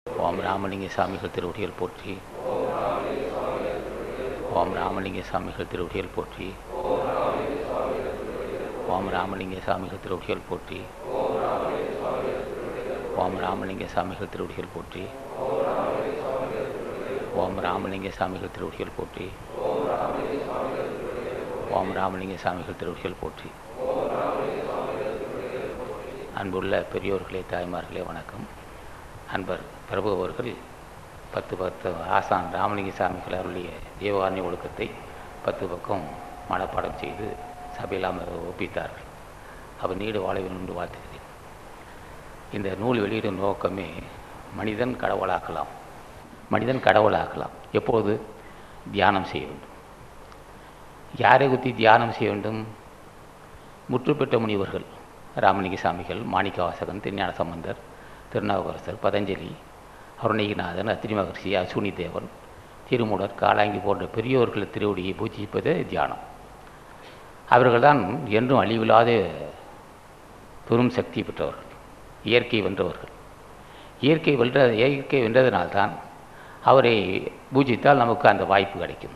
ஓம் ராமலிங்க சாமிகள் திருவடிகள் போற்றி ஓம் ராமலிங்க சாமிகள் திருவடிகள் போற்றி ஓம் ராமலிங்க சாமிகள் திருவடிகள் போற்றி ஓம் ராமலிங்க சாமிகள் திருவடிகள் போற்றி ஓம் ராமலிங்க சாமிகள் திருவடிகள் போற்றி ஓம் ராமலிங்க சாமிகள் திருவடிகள் போற்றி அன்புள்ள பெரியோர்களே தாய்மார்களே வணக்கம் அன்பர் பிரபு அவர்கள் பத்து பத்து ஆசான் ராமலிங்க சாமிகள் அருளிய ஜீவகாரணி ஒழுக்கத்தை பத்து பக்கம் மனப்பாடம் செய்து சபையில் அமர் ஒப்பித்தார்கள் அவர் நீடு வாழ வேண்டும் என்று வாழ்த்துகிறேன் இந்த நூல் வெளியிடும் நோக்கமே மனிதன் கடவுளாக்கலாம் மனிதன் கடவுளாக்கலாம் எப்போது தியானம் செய்ய வேண்டும் யாரை குத்தி தியானம் செய்ய வேண்டும் முற்றுப்பெற்ற முனிவர்கள் ராமலிங்க சாமிகள் மாணிக்கவாசகன் திருஞான சம்பந்தர் திருநாவுக்கரசர் பதஞ்சலி அருணகிரிநாதன் அத்திரி மகர்ஷி அசுனி தேவன் திருமூலர் காலாங்கி போன்ற பெரியோர்கள் திருவடியை பூஜிப்பது தியானம் அவர்கள்தான் என்றும் அழிவில்லாத பெரும் சக்தி பெற்றவர்கள் இயற்கை வென்றவர்கள் இயற்கை வென்ற இயற்கை வென்றதனால்தான் அவரை பூஜித்தால் நமக்கு அந்த வாய்ப்பு கிடைக்கும்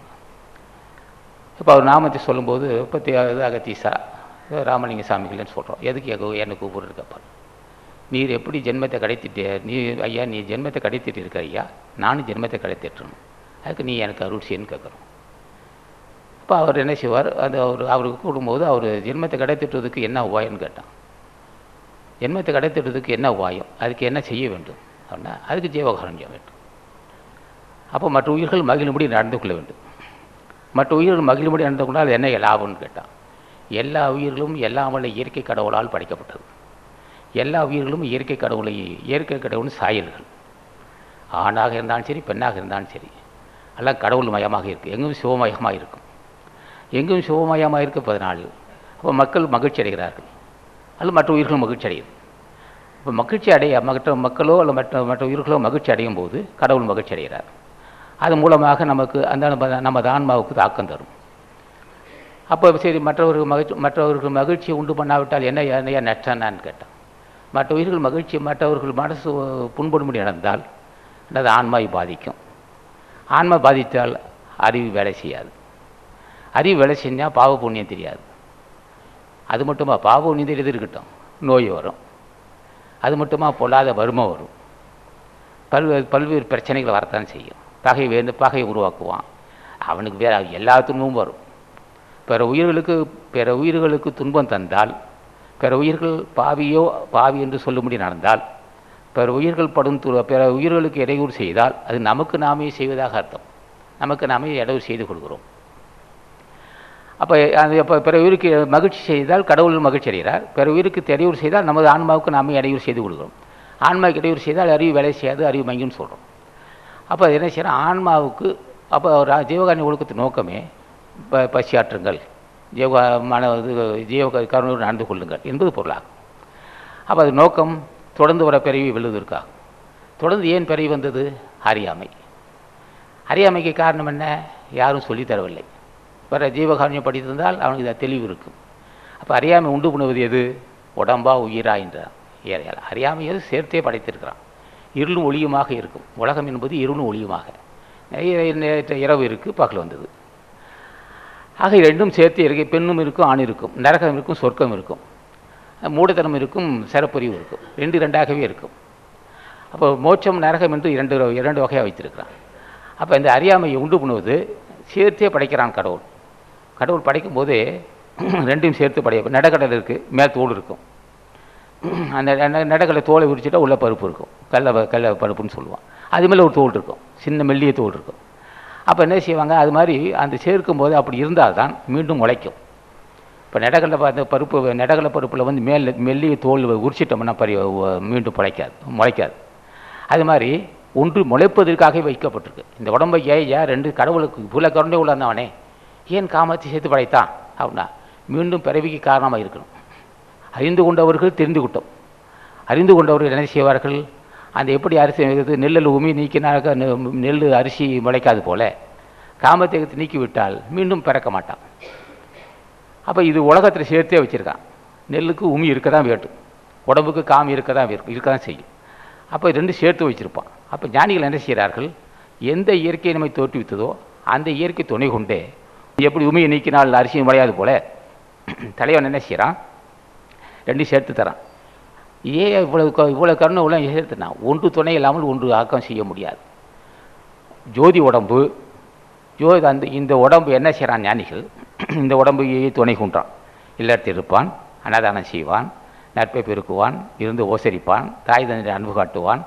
இப்போ அவர் நாமத்தை சொல்லும்போது இப்போ அகத்தீசா ராமலிங்க சாமிகள்னு சொல்கிறோம் எதுக்கு எங்க என்னை கூப்பிடுறதுக்கப்பா நீர் எப்படி ஜென்மத்தை கிடைத்திட்டு நீ ஐயா நீ ஜென்மத்தை கிடைத்திட்டு இருக்க ஐயா நானும் ஜென்மத்தை கிடைத்திட்டுறணும் அதுக்கு நீ எனக்கு அருள் செய்யன்னு கேட்குறோம் அப்போ அவர் என்ன செய்வார் அது அவர் அவருக்கு கூடும்போது அவர் ஜென்மத்தை கிடைத்திட்டுறதுக்கு என்ன உபாயம்னு கேட்டான் ஜென்மத்தை கிடைத்திட்டுறதுக்கு என்ன உபாயம் அதுக்கு என்ன செய்ய வேண்டும் அப்படின்னா அதுக்கு ஜீவகாரண்யம் வேண்டும் அப்போ மற்ற உயிர்கள் மகிழும்படி நடந்து கொள்ள வேண்டும் மற்ற உயிர்கள் மகிழும்படி நடந்து கொண்டால் அது என்ன லாபம்னு கேட்டான் எல்லா உயிர்களும் எல்லாம் வல்ல இயற்கை கடவுளால் படைக்கப்பட்டது எல்லா உயிர்களும் இயற்கை கடவுளை இயற்கை கடவுள் சாயல்கள் ஆணாக இருந்தாலும் சரி பெண்ணாக இருந்தாலும் சரி எல்லாம் கடவுள் மயமாக இருக்குது எங்கும் சிவமயமாக இருக்கும் எங்கும் சிவமயமாக இருப்பதனால் அப்போ மக்கள் மகிழ்ச்சி அடைகிறார்கள் அல்லது மற்ற உயிர்களும் மகிழ்ச்சி அடையுது இப்போ மகிழ்ச்சி அடைய மற்ற மக்களோ அல்ல மற்ற மற்ற உயிர்களோ மகிழ்ச்சி அடையும் போது கடவுள் மகிழ்ச்சி அடைகிறார் அது மூலமாக நமக்கு அந்த நம்ம நமது ஆன்மாவுக்கு தாக்கம் தரும் அப்போ சரி மற்றவர்கள் மகிழ்ச்சி மற்றவர்கள் மகிழ்ச்சியை உண்டு பண்ணாவிட்டால் என்ன என்னையா நஷ்டனான்னு கேட்டான் மற்ற உயிர்கள் மகிழ்ச்சி மற்றவர்கள் மனசு புண்படும்படி நடந்தால் அது ஆன்மாவை பாதிக்கும் ஆன்மா பாதித்தால் அறிவு வேலை செய்யாது அறிவு வேலை செஞ்சால் பாவ புண்ணியம் தெரியாது அது மட்டுமா பாவ புண்ணியம் தெரியுது இருக்கட்டும் நோய் வரும் அது மட்டுமா பொல்லாத வறுமை வரும் பல்வேறு பல்வேறு பிரச்சனைகள் வரத்தான் செய்யும் பகை வேந்து பகையை உருவாக்குவான் அவனுக்கு வேற எல்லா துன்பமும் வரும் பிற உயிர்களுக்கு பிற உயிர்களுக்கு துன்பம் தந்தால் பிற உயிர்கள் பாவியோ பாவி என்று சொல்லும்படி நடந்தால் பிற உயிர்கள் படும் து பிற உயிர்களுக்கு இடையூறு செய்தால் அது நமக்கு நாமே செய்வதாக அர்த்தம் நமக்கு நாமே இடையூறு செய்து கொள்கிறோம் அப்போ அது அப்போ பிற உயிருக்கு மகிழ்ச்சி செய்தால் கடவுள் மகிழ்ச்சி அடைகிறார் பிற உயிருக்கு இடையூறு செய்தால் நமது ஆன்மாவுக்கு நாமே இடையூறு செய்து கொடுக்குறோம் ஆன்மாவுக்கு இடையூறு செய்தால் அறிவு வேலை செய்யாது அறிவு மங்கின்னு சொல்கிறோம் அப்போ என்ன செய்யணும் ஆன்மாவுக்கு அப்போ ஜீவகாரணி ஒழுக்கத்தின் நோக்கமே ப பசியாற்றுங்கள் ஜீவ மன இது ஜீவ கருணோடு நடந்து கொள்ளுங்கள் என்பது பொருளாகும் அப்போ அது நோக்கம் தொடர்ந்து வர பிறவி வெல்லுவதற்காகும் தொடர்ந்து ஏன் பிறவி வந்தது அறியாமை அறியாமைக்கு காரணம் என்ன யாரும் சொல்லித் தரவில்லை வேறு ஜீவகாரண்யம் படித்திருந்தால் அவனுக்கு இதை தெளிவு இருக்கும் அப்போ அறியாமை உண்டு பண்ணுவது எது உடம்பா உயிரா என்றார் ஏறையால் அறியாமை எது சேர்த்தே படைத்திருக்கிறான் இருளும் ஒளியுமாக இருக்கும் உலகம் என்பது இருளும் ஒளியுமாக இரவு இருக்குது பகல் வந்தது ஆக ரெண்டும் சேர்த்து இருக்கு பெண்ணும் இருக்கும் ஆண் இருக்கும் நரகம் இருக்கும் சொர்க்கம் இருக்கும் மூடத்தனம் இருக்கும் சிறப்பறிவு இருக்கும் ரெண்டு ரெண்டாகவே இருக்கும் அப்போ மோட்சம் நரகம் என்று இரண்டு இரண்டு வகையாக வைத்திருக்கிறான் அப்போ இந்த அறியாமையை உண்டு பண்ணுவது சேர்த்தே படைக்கிறான் கடவுள் கடவுள் படைக்கும் போதே ரெண்டையும் சேர்த்து படைய நடக்கடல் இருக்குது மேல் தோல் இருக்கும் அந்த நடக்கடலை தோலை உரிச்சிட்டா உள்ள பருப்பு இருக்கும் கடல கடல பருப்புன்னு சொல்லுவான் அது மேலே ஒரு தோல் இருக்கும் சின்ன மெல்லிய தோல் இருக்கும் அப்போ என்ன செய்வாங்க அது மாதிரி அந்த சேர்க்கும் போது அப்படி இருந்தால் தான் மீண்டும் முளைக்கும் இப்போ நெடக்கடலை பார்த்த பருப்பு நெடக்கடலை பருப்பில் வந்து மேல் மெல்லிய தோல் உரிச்சிட்டோம்னா பரி மீண்டும் முளைக்காது முளைக்காது அது மாதிரி ஒன்று முளைப்பதற்காக வைக்கப்பட்டிருக்கு இந்த உடம்பை ஏன் ஏன் ரெண்டு கடவுளுக்கு புல கருண்டை உள்ளவனே ஏன் காமத்தை சேர்த்து படைத்தான் அப்படின்னா மீண்டும் பிறவிக்கு காரணமாக இருக்கணும் அறிந்து கொண்டவர்கள் தெரிந்து கொண்டோம் அறிந்து கொண்டவர்கள் என்ன செய்வார்கள் அந்த எப்படி அரிசி இது நெல்லில் உமி நீக்கினாக்க நெல் அரிசி முளைக்காது போல காமத்தேகத்தை நீக்கிவிட்டால் மீண்டும் பிறக்க மாட்டான் அப்போ இது உலகத்தில் சேர்த்தே வச்சுருக்கான் நெல்லுக்கு உமி இருக்க தான் வேண்டும் உடம்புக்கு காமி இருக்க தான் இருக்க தான் செய்யும் அப்போ ரெண்டு சேர்த்து வச்சிருப்பான் அப்போ ஞானிகள் என்ன செய்கிறார்கள் எந்த இயற்கை நம்மை தோற்றுவித்ததோ அந்த இயற்கை துணை கொண்டே எப்படி உமையை நீக்கினால் அரிசியும் விளையாது போல தலைவன் என்ன செய்கிறான் ரெண்டும் சேர்த்து தரான் ஏன் இவ்வளவு க- இவ்வளவு கருணை உள்ள சேர்த்துனா ஒன்று துணை இல்லாமல் ஒன்று ஆக்கம் செய்ய முடியாது ஜோதி உடம்பு ஜோதி அந்த இந்த உடம்பு என்ன செய்கிறான் ஞானிகள் இந்த உடம்பையே துணை கொண்டான் இல்லத்தில் இருப்பான் அன்னதானம் செய்வான் நட்பை பெருக்குவான் இருந்து ஓசரிப்பான் தாய் தந்தை அன்பு காட்டுவான்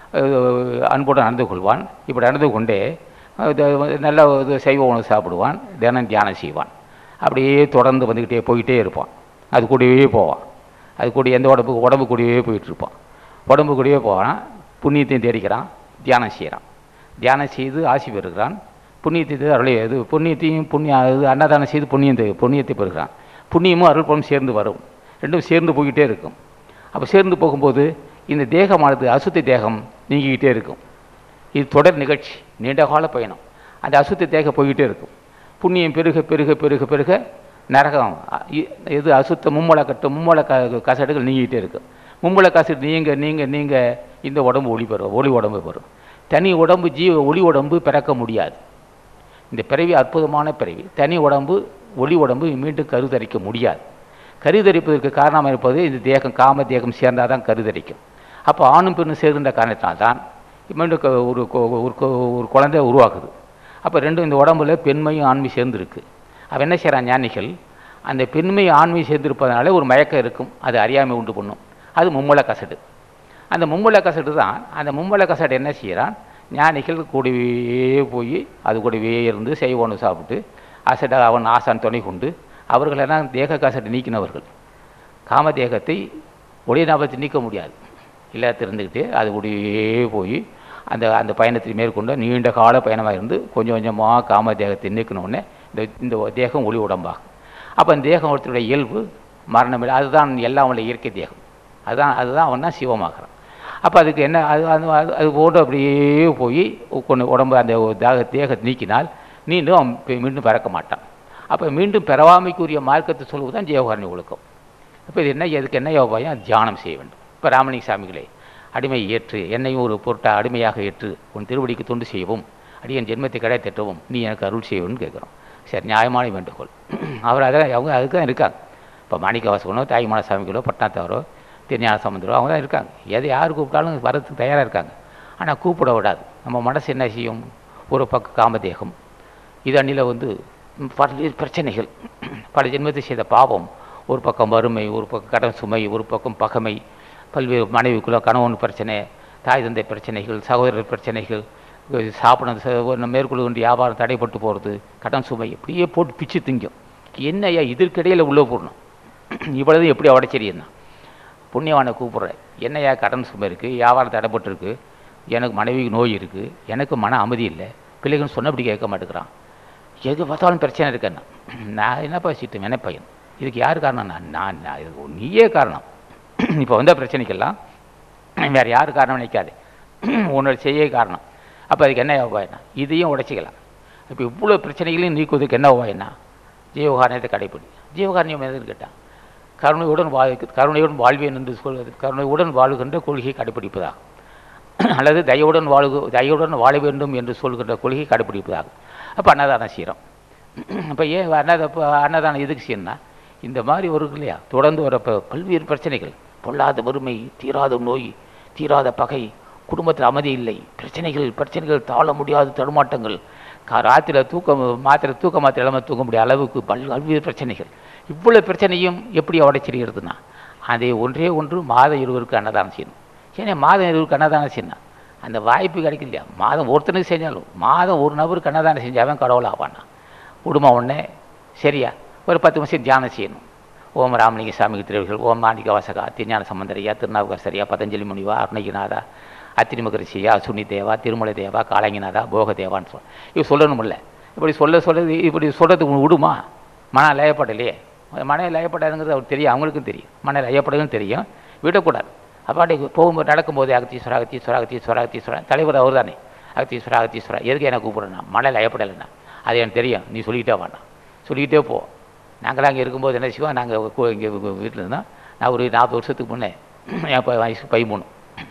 அஹ் அன்புடன் நடந்து கொள்வான் இப்படி நடந்து கொண்டே அஹ் இது நல்ல இது சைவ உணவு சாப்பிடுவான் தினம் தியானம் செய்வான் அப்படியே தொடர்ந்து வந்துக்கிட்டே போயிட்டே இருப்பான் அது கூடவே போவான் அது கூட எந்த உடம்பு உடம்பு கூடவே போயிட்டு இருப்பான் உடம்பு கூடவே போவான் புண்ணியத்தையும் தேடிக்கிறான் தியானம் செய்கிறான் தியானம் செய்து ஆசி பெறுகிறான் புண்ணியத்தை அருளை இது புண்ணியத்தையும் புண்ணிய இது அன்னதானம் செய்து புண்ணியத்தை புண்ணியத்தை பெறுகிறான் புண்ணியமும் அருள் பலம் சேர்ந்து வரும் ரெண்டும் சேர்ந்து போய்கிட்டே இருக்கும் அப்போ சேர்ந்து போகும்போது இந்த தேகமானது அசுத்த தேகம் நீங்கிக்கிட்டே இருக்கும் இது தொடர் நிகழ்ச்சி நீண்ட கால பயணம் அந்த அசுத்த தேகம் போய்கிட்டே இருக்கும் புண்ணியம் பெருக பெருக பெருக பெருக நரகம் அ- இ- இது அசுத்த மும்மல கட்டு மும்மல க கசடுகள் நீங்கிட்டே இருக்கும் மும்மல கசடு நீங்க நீங்க நீங்க இந்த உடம்பு ஒளி பெறும் ஒளி உடம்பு பெறும் தனி உடம்பு ஜீவ ஒளி உடம்பு பிறக்க முடியாது இந்த பிறவி அற்புதமான பிறவி தனி உடம்பு ஒளி உடம்பு மீண்டும் கருதரிக்க முடியாது கருதரிப்பதற்கு காரணமாக இருப்பது இந்த தேகம் காம தேகம் சேர்ந்தால் தான் கருதரிக்கும் அப்போ ஆணும் பெண்ணும் சேர்கின்ற காரணத்தினால்தான் மீண்டும் க- ஒரு கொ- ஒரு கொ- ஒரு குழந்தை உருவாகுது அப்போ ரெண்டும் இந்த உடம்புல பெண்மையும் ஆண்மை சேர்ந்துருக்கு அவன் என்ன செய்கிறான் ஞானிகள் அந்த பெண்மை ஆண்மை சேர்ந்திருப்பதனால ஒரு மயக்கம் இருக்கும் அது அறியாமை உண்டு பண்ணும் அது மும்மல கசடு அந்த மும்மல கசடு தான் அந்த மும்மல கசடு என்ன செய்கிறான் ஞானிகள் கூடவே போய் அது கூடவே இருந்து செய்வோன்னு சாப்பிட்டு அசட அவன் ஆசான் துணை கொண்டு அவர்களெல்லாம் தேக கசடு நீக்கினவர்கள் காம தேகத்தை ஒளிய ஞாபகத்தை நீக்க முடியாது இல்லத்தில் இருந்துக்கிட்டு அது கூடவே போய் அந்த அந்த பயணத்தை மேற்கொண்டு நீண்ட கால பயணமாக இருந்து கொஞ்சம் கொஞ்சமாக காம தேகத்தை நீக்கின உடனே இந்த இந்த தேகம் ஒளி உடம்பாகும் அப்போ அந்த தேகம் ஒருத்தருடைய இயல்பு மரணமில்லை அதுதான் எல்லாம் உள்ள இயற்கை தேகம் அதுதான் அதுதான் அவன் தான் சிவமாகிறான் அப்போ அதுக்கு என்ன அது அது அது- அது போன்று அப்படியே போய் கொண்டு உடம்பு அந்த தாக தேகத்தை நீக்கினால் மீண்டும் அவன் பி- மீண்டும் பிறக்க மாட்டான் அப்போ மீண்டும் பிறவாமைக்குரிய மார்க்கத்தை சொல்வது தான் ஜீவகாரணி ஒழுக்கம் இப்போ இது என்ன இதுக்கு என்ன யோகாயம் தியானம் செய்ய வேண்டும் இப்போ ராமலிங்க சாமிகளே அடிமை ஏற்று என்னையும் ஒரு பொருட்டை அடிமையாக ஏற்று உன் திருவடிக்கு தொண்டு செய்யவும் அடியன் ஜென்மத்தை கடை தட்டவும் நீ எனக்கு அருள் செய்யணும்னு கேட்குறோம் சரி நியாயமான வேண்டுகோள் அவர் அதை அவங்க அதுக்கு தான் இருக்காங்க இப்போ மாணிக்கவாசகனோ தாய்மான சாமிகளோ பட்டாத்தாரோ திருஞான சமுந்தரோ அவங்க தான் இருக்காங்க எதை யார் கூப்பிட்டாலும் வரதுக்கு தயாராக இருக்காங்க ஆனால் கூப்பிட விடாது நம்ம மனசு என்ன செய்யும் ஒரு பக்கம் காமதேகம் இது அண்ணில் வந்து பல்வேறு பிரச்சனைகள் பல ஜென்மத்தை செய்த பாவம் ஒரு பக்கம் வறுமை ஒரு பக்கம் கடன் சுமை ஒரு பக்கம் பகைமை பல்வேறு மனைவிக்குள்ள கணவன் பிரச்சனை தாய் தந்தை பிரச்சனைகள் சகோதரர் பிரச்சனைகள் அஹ் சாப்பிட ச- ஒரு மேற்கொள்ள வேண்டிய வியாபாரம் தடைப்பட்டு போகிறது கடன் சுமை இப்படியே போட்டு பிச்சு திங்கும் என்னய்யா இதற்கிடையில் உள்ளே போடணும் இவ்வளவு எப்படி உடைச்சிருந்தா புண்ணியவானை கூப்பிட்றேன் என்னையா கடன் சுமை இருக்குது வியாபாரம் தடைப்பட்டிருக்கு எனக்கு மனைவிக்கு நோய் இருக்குது எனக்கு மன அமைதி இல்லை பிள்ளைகள் சொன்னபடி கேட்க மாட்டேங்கிறான் எது பார்த்தாலும் பிரச்சனை இருக்கேன்னா நான் என்ன பேசிட்டு என்ன பையன் இதுக்கு யார் காரணம் நான் நான் நான் இதுக்கு நீயே காரணம் இப்போ வந்த பிரச்சனைக்கெல்லாம் வேறு யார் காரணம் நினைக்காது உன்னோட செய்ய காரணம் அப்போ அதுக்கு என்ன உபாயம்னா இதையும் உடைச்சிக்கலாம் இப்போ இவ்வளோ பிரச்சனைகளையும் நீக்குவதற்கு என்ன உபாயம்னா ஜீவகாரணத்தை கடைப்பிடி ஜீவகாரணியம் எதுன்னு கேட்டான் கருணையுடன் வாழ் கருணையுடன் வாழ்வேன் என்று சொல்வது கருணையுடன் வாழுகின்ற கொள்கையை கடைப்பிடிப்பதாகும் அல்லது தயவுடன் வாழு தயவுடன் வாழ வேண்டும் என்று சொல்கின்ற கொள்கையை கடைப்பிடிப்பதாகும் அப்போ அன்னதானம் செய்கிறோம் அப்போ ஏன் அன்னத இப்போ அன்னதானம் எதுக்கு செய்யணும்னா இந்த மாதிரி வரும் இல்லையா தொடர்ந்து வர ப- பல்வேறு பிரச்சனைகள் பொல்லாத வறுமை தீராத நோய் தீராத பகை குடும்பத்தில் அமைதி இல்லை பிரச்சனைகள் பிரச்சனைகள் தாழ முடியாத தடுமாட்டங்கள் கா ராத்திரியில் தூக்கம் மாத்திரை தூக்க மாத்திரை இல்லாமல் தூங்க முடியாத அளவுக்கு பல் பல்வேறு பிரச்சனைகள் இவ்வளோ பிரச்சனையும் எப்படி உடைச்சிருக்கிறதுனா அதை ஒன்றே ஒன்று மாத இருவருக்கு அன்னதானம் செய்யணும் ஏன்னா மாதம் இருவருக்கு அன்னதானம் செய்யணும் அந்த வாய்ப்பு கிடைக்கும் இல்லையா மாதம் ஒருத்தனுக்கு செஞ்சாலும் மாதம் ஒரு நபருக்கு அன்னதானம் செஞ்சாவன் கடவுள் ஆவானா குடும்பம் ஒன்றே சரியா ஒரு பத்து நிமிஷம் தியானம் செய்யணும் ஓம் ராமலிங்க சாமிக்கு திருவிகள் ஓம் மாணிக்க வாசகா திருஞான சம்பந்தரையா திருநாவுக்கரசரியா பதஞ்சலி முனிவா அருணகிநாதா அத்திரிமகரிசியா சுனி தேவா திருமலை தேவா காலங்கிநாதா போக தேவான்னு சொல் இது சொல்லணுமில்ல இப்படி சொல்ல சொல்ல இப்படி சொல்கிறதுக்கு விடுமா மன லயப்படலையே மன லயப்படாதுங்கிறது அவருக்கு தெரியும் அவங்களுக்கும் தெரியும் மன லயப்படதுன்னு தெரியும் விடக்கூடாது அப்பாடி போகும்போது நடக்கும்போது அகத்தீஸ்வரா அகத்தீஸ்வரா அகத்தீஸ்வரா அகத்தீஸ்வரா தலைவர் அவர் தானே அகத்தீஸ்வரா அகத்தீஸ்வரா எதுக்கு என்ன கூப்பிட்றேன்னா மன லயப்படலைண்ணா அது எனக்கு தெரியும் நீ சொல்லிக்கிட்டே வாண்ணா சொல்லிக்கிட்டே போ நாங்களாம் அங்கே இருக்கும்போது என்ன செய்வோம் நாங்கள் இங்கே வீட்டில் இருந்தோம் நான் ஒரு நாற்பது வருஷத்துக்கு முன்னே என் ப- வயசு பதிமூணு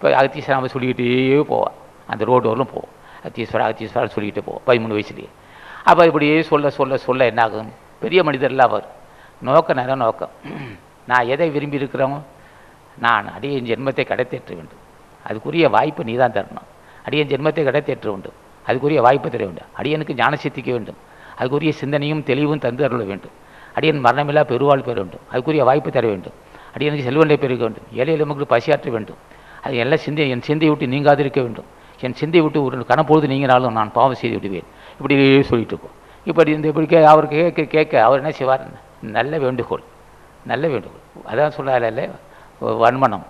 இப்போ அகத்தீஸ்வரம் சொல்லிக்கிட்டே போவான் அந்த ரோடு வரலும் போவோம் அகத்தீஸ்வரர் அகத்தீஸ்வரர் சொல்லிக்கிட்டே போவோம் பதிமூணு வயசுலேயே அப்போ இப்படியே சொல்ல சொல்ல சொல்ல என்ன ஆகும் பெரிய மனிதர்லாம் அவர் நோக்க நேரம் நோக்கம் நான் எதை விரும்பி இருக்கிறோமோ நான் அடியேன் ஜென்மத்தை கடைத்தேற்ற வேண்டும் அதுக்குரிய வாய்ப்பு நீ தான் தரணும் அடியேன் ஜென்மத்தை கடைத்தேற்ற வேண்டும் அதுக்குரிய வாய்ப்பு தர வேண்டும் அடியனுக்கு ஞான சித்திக்க வேண்டும் அதுக்குரிய சிந்தனையும் தெளிவும் தந்து அருள வேண்டும் அடியன் மரணமில்லா பெருவாள் பெற வேண்டும் அதுக்குரிய வாய்ப்பு தர வேண்டும் அடியனுக்கு செல்வனை பெருக வேண்டும் ஏழை எலும்புக்கு பசியாற்ற வேண்டும் அது எல்லாம் சிந்தை என் சிந்தையை விட்டு நீங்காதிருக்க வேண்டும் என் சிந்தையை விட்டு ஒரு கணப்பொழுது நீங்கினாலும் நான் பாவம் செய்து விடுவேன் இப்படி சொல்லிட்டு இருக்கோம் இப்படி இந்த இப்படி கே அவர் கேட்க கேட்க அவர் என்ன செய்வார் நல்ல வேண்டுகோள் நல்ல வேண்டுகோள் அதான் சொல்லால வன்மனம்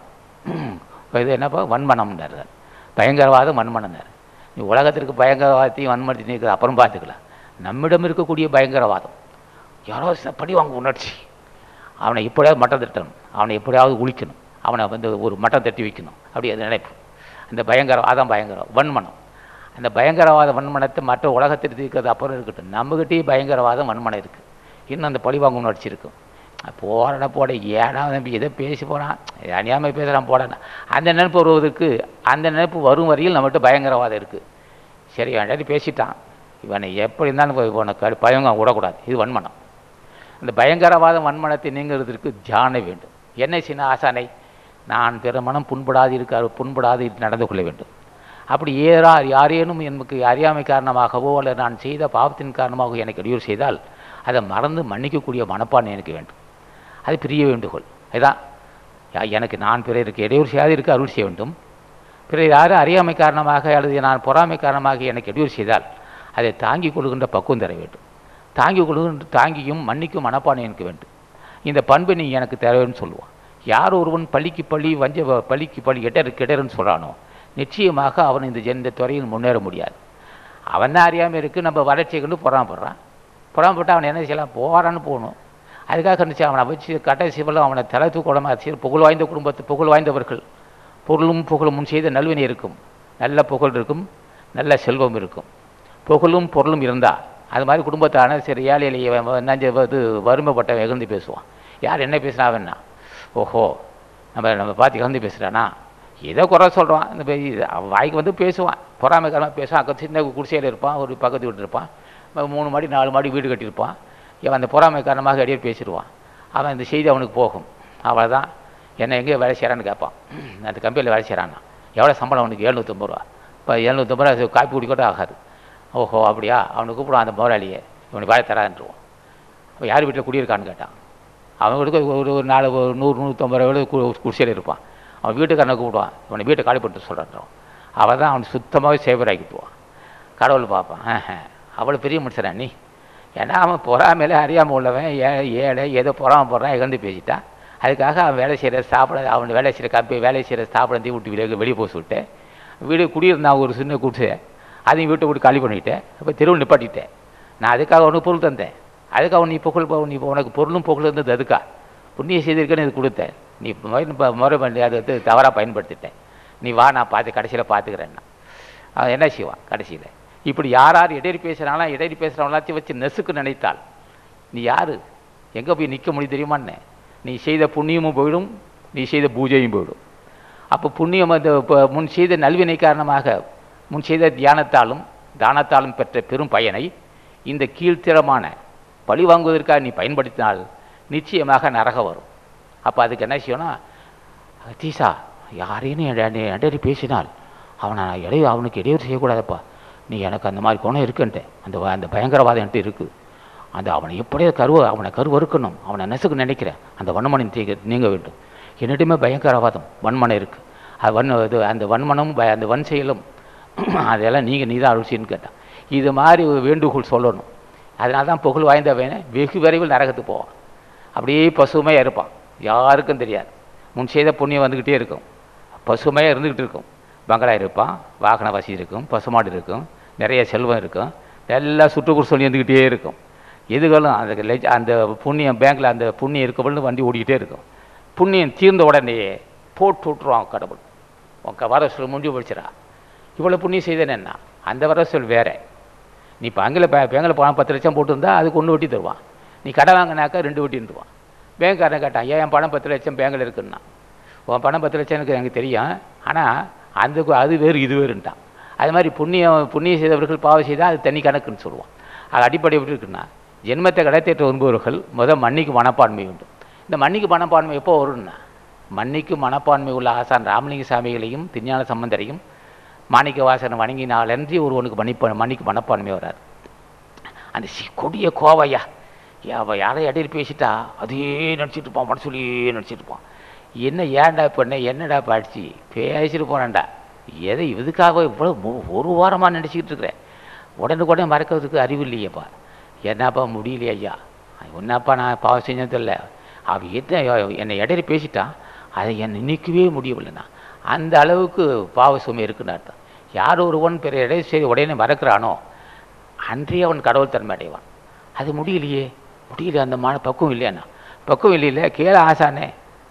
இது என்னப்பா வன்மனம்ன்றார் பயங்கரவாதம் வன்மனம்னார் நீ உலகத்திற்கு பயங்கரவாதத்தையும் வன்மனத்தையும் நீக்கிறது அப்புறம் பார்த்துக்கலாம் நம்மிடம் இருக்கக்கூடிய பயங்கரவாதம் யாரோ ச- பழி வாங்க உணர்ச்சி அவனை எப்படியாவது மட்டம் தட்டணும் அவனை எப்படியாவது ஒழிக்கணும் அவனை வந்து ஒரு மட்டம் தட்டி வைக்கணும் அப்படி அது நினைப்பு அந்த பயங்கரவாதம் பயங்கரம் வன்மனம் அந்த பயங்கரவாத வன்மனத்தை மற்ற உலகத்தில் இருக்கிறது அப்புறம் இருக்கட்டும் நம்மகிட்டயே பயங்கரவாதம் வன்மனம் இருக்குது இன்னும் அந்த பழிவாங்க உணர்ச்சி இருக்கும் போறட போட ஏடா நம்பி எதை பேசி போனான் அநியாமை பேசுகிறான் போடனா அந்த நினைப்பு வருவதற்கு அந்த நினைப்பு வரும் வரையில் நம்மகிட்ட பயங்கரவாதம் இருக்குது சரி வேண்டாட்டி பேசிட்டான் இவனை எப்படி இருந்தாலும் போய் இவனை கடு பயங்க விடக்கூடாது இது வன்மனம் அந்த பயங்கரவாத வன்மனத்தை நீங்கிறதுக்கு தியானம் வேண்டும் என்ன சின்ன ஆசானை நான் பிற மனம் புண்படாது இருக்க புண்படாது இரு- நடந்து கொள்ள வேண்டும் அப்படி ஏறா யாரேனும் எனக்கு அறியாமை காரணமாகவோ அல்லது நான் செய்த பாவத்தின் காரணமாகவோ எனக்கு இடையூறு செய்தால் அதை மறந்து மன்னிக்கக்கூடிய மனப்பான்மை எனக்கு வேண்டும் அது பெரிய வேண்டுகோள் இதுதான் யா- எனக்கு நான் பிறருக்கு இடையூறு செய்யாது இருக்க அருள் செய்ய வேண்டும் பிறர் யாரும் அறியாமை காரணமாக அல்லது நான் பொறாமை காரணமாக எனக்கு இடையூறு செய்தால் அதை தாங்கிக் கொள்கின்ற பக்குவம் தர வேண்டும் தாங்கிக் கொள்கின்ற தாங்கியும் மன்னிக்கும் மனப்பானை எனக்கு வேண்டும் இந்த பண்பை நீ எனக்கு தேவைன்னு சொல்லுவான் யார் ஒருவன் பள்ளிக்கு பள்ளி வஞ்ச பள்ளிக்கு பள்ளி எட்டரு கெடருன்னு சொல்கிறானோ நிச்சயமாக அவன் இந்த ஜென் இந்த துறையில் முன்னேற முடியாது அவன் தான் அறியாமல் இருக்குது நம்ம வளர்ச்சிகளும் பொறாமப்படுறான் பொறாமப்பட்டு அவனை என்ன செய்யலாம் போகிறான்னு போகணும் அதுக்காக இருந்துச்சு அவனை வச்சு கடைசி சிவலும் அவனை தலை தூக்கமாக சரி புகழ் வாய்ந்த குடும்பத்து புகழ் வாய்ந்தவர்கள் பொருளும் புகழும் முன் செய்த நல்வினை இருக்கும் நல்ல புகழ் இருக்கும் நல்ல செல்வம் இருக்கும் புகழும் பொருளும் இருந்தால் அது மாதிரி குடும்பத்தான சரி ஏழை எளிய நஞ்ச இது வறுமைப்பட்ட வெகுந்து பேசுவான் யார் என்ன பேசினா வேணா ஓஹோ நம்ம நம்ம பார்த்து கலந்து பேசுகிறானா ஏதோ குறை சொல்கிறான் இந்த பே- இது அவன் வாய்க்கு வந்து பேசுவான் பொறாமைக்காரமாக பேசுவான் அக்கா சின்ன குடிசையில் இருப்பான் ஒரு பக்கத்து வீட்டு இருப்பான் ம- மூணு மாடி நாலு மாடி வீடு கட்டியிருப்பான் இவன் அந்த பொறாமை காரணமாக இடையே பேசிடுவான் அவன் இந்த செய்தி அவனுக்கு போகும் அவ்வளோதான் என்ன எங்கே வேலை செய்கிறான்னு கேட்பான் அந்த கம்பெனியில் வேலை செய்கிறான்னா எவ்வளோ சம்பளம் அவனுக்கு எழுநூற்றம்பது ரூபா இப்போ எழுநூற்றம்பது ரூபா அது காப்பி குடிக்கூட ஆகாது ஓஹோ அப்படியா அவனுக்கு கூப்பிடுவான் அந்த முதலாளியை இவனுக்கு வேலை தரான்ட்டுருவான் அப்போ யார் வீட்டில் குடியிருக்கான்னு கேட்டான் அவங்களுக்கு ஒரு ஒரு நாலு ஒரு நூறு நூற்றம்பது ரூபா கு- குடிசையில் இருப்பான் அவன் வீட்டுக்காரனை கூப்பிடுவான் இவனை வீட்டை காலி பண்ணிட்டு சொல்கிறான் அவன் தான் அவன் சுத்தமாகவே சேவராக்கிட்டுவான் கடவுள் பார்ப்பான் ஆஹா, அவ்வளோ பெரிய மனுஷனா நீ ஏன்னா அவன் பொறாமையில அறியாமல் உள்ளவன் ஏ ஏழை ஏதோ பொறாம போடுறான் இகழ்ந்து பேசிட்டான் அதுக்காக அவன் வேலை செய்கிற சாப்பிட அவன் வேலை செய்கிற கம்பெனி வேலை செய்கிற சாப்பிட விட்டு வெளியே வெளியே போக சொல்லிட்டேன் வீடு குடியிருந்தான் ஒரு சின்ன குடிசை அதையும் வீட்டை விட்டு காலி பண்ணிவிட்டேன் இப்போ தெருவில் நிப்பாட்டிட்டேன் நான் அதுக்காக உனக்கு பொருள் தந்தேன் அதுக்காக நீ புகழ் ப- நீ உனக்கு பொருளும் புகழ் இருந்தது அதுக்கா புண்ணிய செய்திருக்கேன்னு இது கொடுத்தேன் நீ முறை ப- முறை பண்ணி அதை வந்து தவறாக பயன்படுத்திட்டேன் நீ வா நான் பார்த்து கடைசியில் பார்த்துக்கிறேன்னா அவன் என்ன செய்வான் கடைசியில் இப்படி யார் யார் இடையறி பேசுகிறாங்களா இடையறி பேசுகிறவங்க எல்லாத்தையும் வச்சு நெசுக்கு நினைத்தால் நீ யார் எங்கே போய் நிற்க முடியும் தெரியுமான்னு நீ செய்த புண்ணியமும் போயிடும் நீ செய்த பூஜையும் போயிடும் அப்போ புண்ணியம் அந்த இப்போ முன் செய்த நல்வினை காரணமாக முன் செய்த தியானத்தாலும் தானத்தாலும் பெற்ற பெரும் பயனை இந்த கீழ்த்திரமான பழி வாங்குவதற்காக நீ பயன்படுத்தினால் நிச்சயமாக நரகம் வரும் அப்போ அதுக்கு என்ன செய்யணும் தீசா யாரையும் இடையே பேசினால் அவனை நான் இடையே அவனுக்கு இடையூறு செய்யக்கூடாதப்பா நீ எனக்கு அந்த மாதிரி குணம் இருக்குன்ட்டு அந்த வ- அந்த பயங்கரவாதம் என்கிட்ட இருக்குது அந்த அவனை எப்படியே கருவ அவனை கருவறுக்கணும் அவனை நெசுக்கு நினைக்கிறேன் அந்த வன்மனை தீங்க நீங்க வேண்டும் என்னிடமே பயங்கரவாதம் வன்மனை இருக்குது அது வன் இது அந்த வன்மனமும் பய அந்த வன் செயலும் அதெல்லாம் நீங்கள் நீ தான் அருள்சின்னு கேட்டான் இது மாதிரி ஒரு வேண்டுகோள் சொல்லணும் அதனால தான் புகழ் வாய்ந்தவன் வெகு விரைவில் நரகத்துக்கு போவான் அப்படியே பசுமையாக இருப்பான் யாருக்கும் தெரியாது முன் செய்த புண்ணியம் வந்துக்கிட்டே இருக்கும் பசுமையாக இருந்துக்கிட்டு இருக்கும் பங்களா இருப்பான் வாகன வசதி இருக்கும் பசுமாடு இருக்கும் நிறைய செல்வம் இருக்கும் எல்லாம் சுற்றுப்புற சொல்லி இருந்துக்கிட்டே இருக்கும் எதுகளும் அந்த லெஜ் அந்த புண்ணியம் பேங்க்கில் அந்த புண்ணியம் இருக்கபடினு வண்டி ஓடிக்கிட்டே இருக்கும் புண்ணியம் தீர்ந்த உடனே போட்டு விட்ருவான் கடவுள் உங்க வர சொல் முடிஞ்சு போயிடுச்சுடா இவ்வளோ புண்ணியம் செய்தேன் என்ன அந்த வர சொல் வேற நீ பேங்கில் பே பேங்கில் பணம் பத்து லட்சம் போட்டிருந்தா அதுக்கு ஒன்று வட்டி தருவான் நீ கடை வாங்கினாக்கா ரெண்டு வட்டின்னுவான் பேங்க்காரன் கேட்டான் ஏன் என் பணம் பத்து லட்சம் பேங்கில் இருக்குன்னா உன் பணம் பத்து லட்சம் எனக்கு எனக்கு தெரியும் ஆனால் அந்த கு- அது வேறு இது வேறுன்ட்டான் அது மாதிரி புண்ணியம் புண்ணியம் செய்தவர்கள் பாவம் செய்தால் அது தனி கணக்குன்னு சொல்லுவான் அது அடிப்படை எப்படி இருக்குன்னா ஜென்மத்தை கடைத்தேற்ற விரும்புபவர்கள் முதல் மன்னிக்கு மனப்பான்மை உண்டு இந்த மன்னிக்கு மனப்பான்மை எப்போ வரும்னா மன்னிக்கு மனப்பான்மை உள்ள ஆசான் ராமலிங்க சாமிகளையும் திருஞான சம்பந்தரையும் மாணிக்க வாசனை வணங்கினாலன்றி ஒருவனுக்கு மன்னிப்ப மன்னிக்கு மனப்பான்மை வராது அந்த சி கொடிய கோவையா அவள் யாரை இடையில பேசிட்டா அதே நினச்சிட்டு இருப்பான் மனசுலேயே நினச்சிட்டு இருப்பான் என்ன ஏன்டா பண்ண என்னடா பாடிச்சு பேசிட்டு போனேன்டா எதை இதுக்காக இவ்வளோ மு- ஒரு வாரமாக நினச்சிக்கிட்டு இருக்கிறேன் உடனுக்குடனே மறக்கிறதுக்கு அறிவு இல்லையேப்பா என்னப்பா முடியலையே ஐயா என்னப்பா நான் பாவம் செஞ்சதில்ல அவன் என்ன என்னை இடையில பேசிட்டான் அதை என்னை நிற்கவே முடியவில்லைண்ணா அந்த அளவுக்கு பாவ சுமை இருக்குன்னு அர்த்தம் யார் ஒருவன் பிற இடையே சரி உடனே மறக்கிறானோ அன்றே அவன் கடவுள் தன்மை அடைவான் அது முடியலையே முடியல அந்த மான பக்குவம் இல்லையாண்ணா பக்குவம் இல்லையில கேள ஆசானே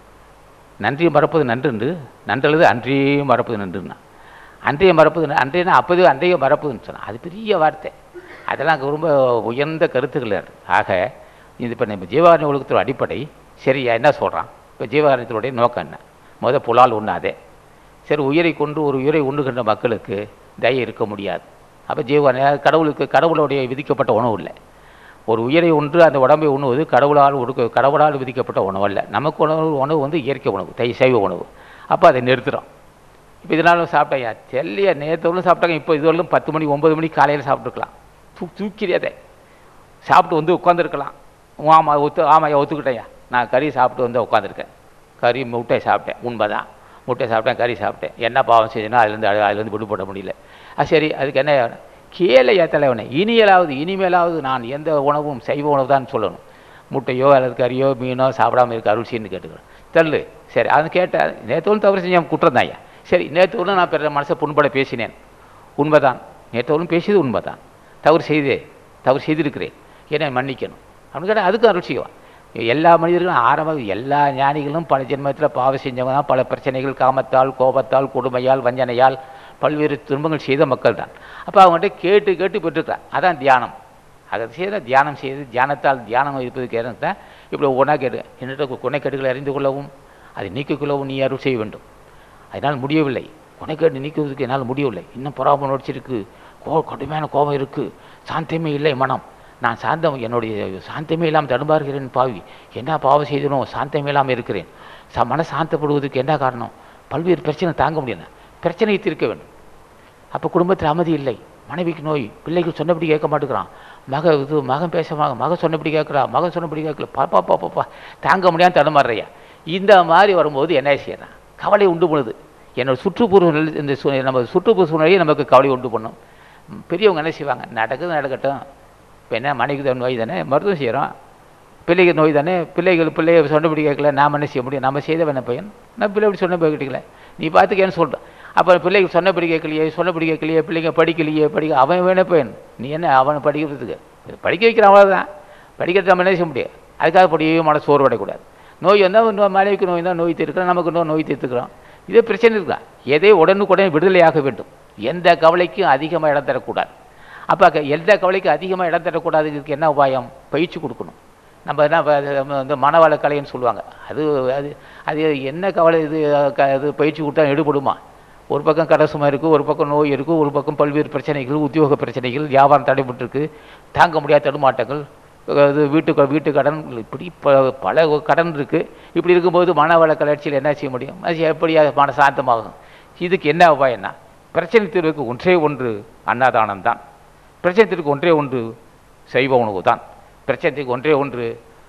நன்றி மறப்பது நன்றுண்டு நன்றல்லது அன்றையே மறப்பது நன்றுன்னா அன்றைய மறப்பது ந- அன்றையனா அப்போதே அன்றைய மறப்பதுன்னு சொன்னான் அது பெரிய வார்த்தை அதெல்லாம் ரொம்ப உயர்ந்த கருத்துக்கள் அது. ஆக இது இப்போ நம்ம ஜீவாரணி ஒழுக்கத்தோட அடிப்படை சரியா என்ன சொல்கிறான் இப்போ ஜீவாரணத்தினுடைய நோக்கம் என்ன முத புலால் உண்ணாதே சரி உயிரை கொண்டு ஒரு உயிரை உண்ணுகின்ற மக்களுக்கு தயை இருக்க முடியாது அப்போ ஜீவன் கடவுளுக்கு கடவுளுடைய விதிக்கப்பட்ட உணவு இல்லை ஒரு உயிரை ஒன்று அந்த உடம்பை உண்ணுவது கடவுளால் ஒடுக்க கடவுளால் விதிக்கப்பட்ட உணவு அல்ல நமக்கு உணவு உணவு வந்து இயற்கை உணவு தை சைவ உணவு அப்போ அதை நிறுத்துகிறோம் இப்போ இதனாலும் சாப்பிட்டாயா தெல்லையா நேற்று சாப்பிட்டாங்க இப்போ இதுவரையிலும் பத்து மணி ஒன்பது மணிக்கு காலையில் சாப்பிட்டுருக்கலாம் தூ தூக்கிறியாதே சாப்பிட்டு வந்து உட்காந்துருக்கலாம் ஆமாம் ஒத்து ஆமாய்யா ஒத்துக்கிட்டேயா நான் கறி சாப்பிட்டு வந்து உட்காந்துருக்கேன் கறி முட்டை சாப்பிட்டேன் உண்மைதான் முட்டை சாப்பிட்டேன் கறி சாப்பிட்டேன் என்ன பாவம் செஞ்சேனோ அதுலேருந்து அது- அதுலேருந்து விடுபட முடியல அது சரி அதுக்கு என்ன கேளையா தலைவனே இனியலாவது இனிமேலாவது நான் எந்த உணவும் சைவ உணவு தான் சொல்லணும் முட்டையோ அல்லது கறியோ மீனோ சாப்பிடாம இருக்க அருள்சின்னு கேட்டுக்கிறேன் தள்ளு சரி அது கேட்டேன் நேற்று தவறு செஞ்சேன் குற்றம் தான்யா சரி நேற்று நான் பிற மனசை புண்பட பேசினேன் உண்மைதான் நேற்றவரும் பேசியது உண்மைதான் தவறு செய்தே தவறு செய்திருக்கிறேன் என்னை மன்னிக்கணும் அப்படின்னு கேட்டால் அதுக்கும் அருள் செய்வான் எல்லா மனிதர்களும் ஆரம்ப எல்லா ஞானிகளும் பல ஜென்மத்தில் பாவம் செஞ்சவங்க தான் பல பிரச்சனைகள் காமத்தால் கோபத்தால் கொடுமையால் வஞ்சனையால் பல்வேறு துன்பங்கள் செய்த மக்கள் தான் அப்போ அவங்கள்ட்ட கேட்டு கேட்டு பெற்றுக்கிறான் அதான் தியானம் அதை செய்த தியானம் செய்து தியானத்தால் தியானம் இருப்பதுக்கு ஏறத்தான் தான் இப்படி ஒன்றா கேட்டு என்னிட்ட குணைக்கேடுகளை அறிந்து கொள்ளவும் அதை நீக்கிக் கொள்ளவும் நீ அருள் செய்ய வேண்டும் அதனால் முடியவில்லை குணைக்கேடு நீக்குவதற்கு என்னால் முடியவில்லை இன்னும் பொறாம உணர்ச்சிருக்கு கோ கடுமையான கோபம் இருக்குது சாந்தமே இல்லை மனம் நான் சாந்தம் என்னுடைய சாந்தமே இல்லாமல் தடுமாறுகிறேன் பாவி என்ன பாவம் செய்தனோ சாந்தமே இல்லாமல் இருக்கிறேன் ச மன சாந்தப்படுவதற்கு என்ன காரணம் பல்வேறு பிரச்சனை தாங்க முடியல பிரச்சனையை தீர்க்க வேண்டும் அப்போ குடும்பத்தில் அமைதி இல்லை மனைவிக்கு நோய் பிள்ளைகள் சொன்னபடி கேட்க மாட்டேங்கிறான் மக இது மகன் பேச மக மகன் சொன்னபடி கேட்குறா மகன் சொன்னபடி கேட்கல பாப்பா பாப்பா பா தாங்க முடியாமல் தடுமாறுறையா இந்த மாதிரி வரும்போது என்ன செய்யறான் கவலை உண்டு பண்ணுது என்னோட சுற்றுப்புற நிலை- இந்த சூ நம்ம சுற்றுப்புற சூழ்நிலையை நமக்கு கவலை உண்டு பண்ணும் ம், பெரியவங்க என்ன செய்வாங்க நடக்குது நடக்கட்டும் இப்போ என்ன மனைவிக்கு நோய் தானே மருத்துவம் செய்கிறோம் பிள்ளைக்கு நோய் தானே பிள்ளைகள் பிள்ளைய சொன்னபடி கேட்கல நாம் என்ன செய்ய முடியும் நம்ம செய்தவன பையன் நான் பிள்ளை இப்படி சொன்னபடி கேட்டுக்கல நீ பார்த்துக்கேன்னு சொல்கிறேன் அப்போ பிள்ளைக்கு சொன்னபடி கேட்கலையே சொன்னபடி கேட்கலையே பிள்ளைங்க படிக்கலையே படிக்க அவன் வேணே பையன் நீ என்ன அவனை படிக்கிறதுக்கு படிக்க வைக்கிற அவ்வளோதான் படிக்கிறது நம்ம என்ன செய்ய முடியும் அதுக்காக படிக்கவே மன சோர்வடையக்கூடாது நோய் வந்தால் இன்னும் மனைவிக்கு நோய் தான் நோய் தீர்க்கிறோம் நமக்கு இன்னும் நோய் தீர்த்துக்கிறோம் இதே பிரச்சனை இருக்கா எதை உடனுக்குடனே விடுதலையாக வேண்டும் எந்த கவலைக்கும் அதிகமாக இடம் தரக்கூடாது அப்போ க- எந்த கவலைக்கும் அதிகமாக இடம் தரக்கூடாதுக்கு என்ன உபாயம் பயிற்சி கொடுக்கணும் நம்ம என்ன ப- அது நம்ம வந்து மனவள கலைன்னு சொல்லுவாங்க அது அது அது என்ன கவலை இது க இது பயிற்சி கொடுத்தா எடுபடுமா ஒரு பக்கம் கடை சுமை இருக்குது ஒரு பக்கம் நோய் இருக்குது ஒரு பக்கம் பல்வேறு பிரச்சனைகள் உத்தியோக பிரச்சனைகள் வியாபாரம் தடைபட்டிருக்கு தாங்க முடியாத தடுமாட்டங்கள் இது வீட்டு வீட்டு கடன் இப்படி ப பல கடன் இருக்குது இப்படி இருக்கும்போது மனவள கலர்ச்சியில் என்ன செய்ய முடியும் அது எப்படி அது மன சாந்தமாகும் இதுக்கு என்ன உபாயம்னா பிரச்சனை தீர்வுக்கு ஒன்றே ஒன்று அன்னதானம் தான் பிரச்சனை தீர்வுக்கு ஒன்றே ஒன்று சைவ உணவு தான் பிரச்சனைக்கு ஒன்றே ஒன்று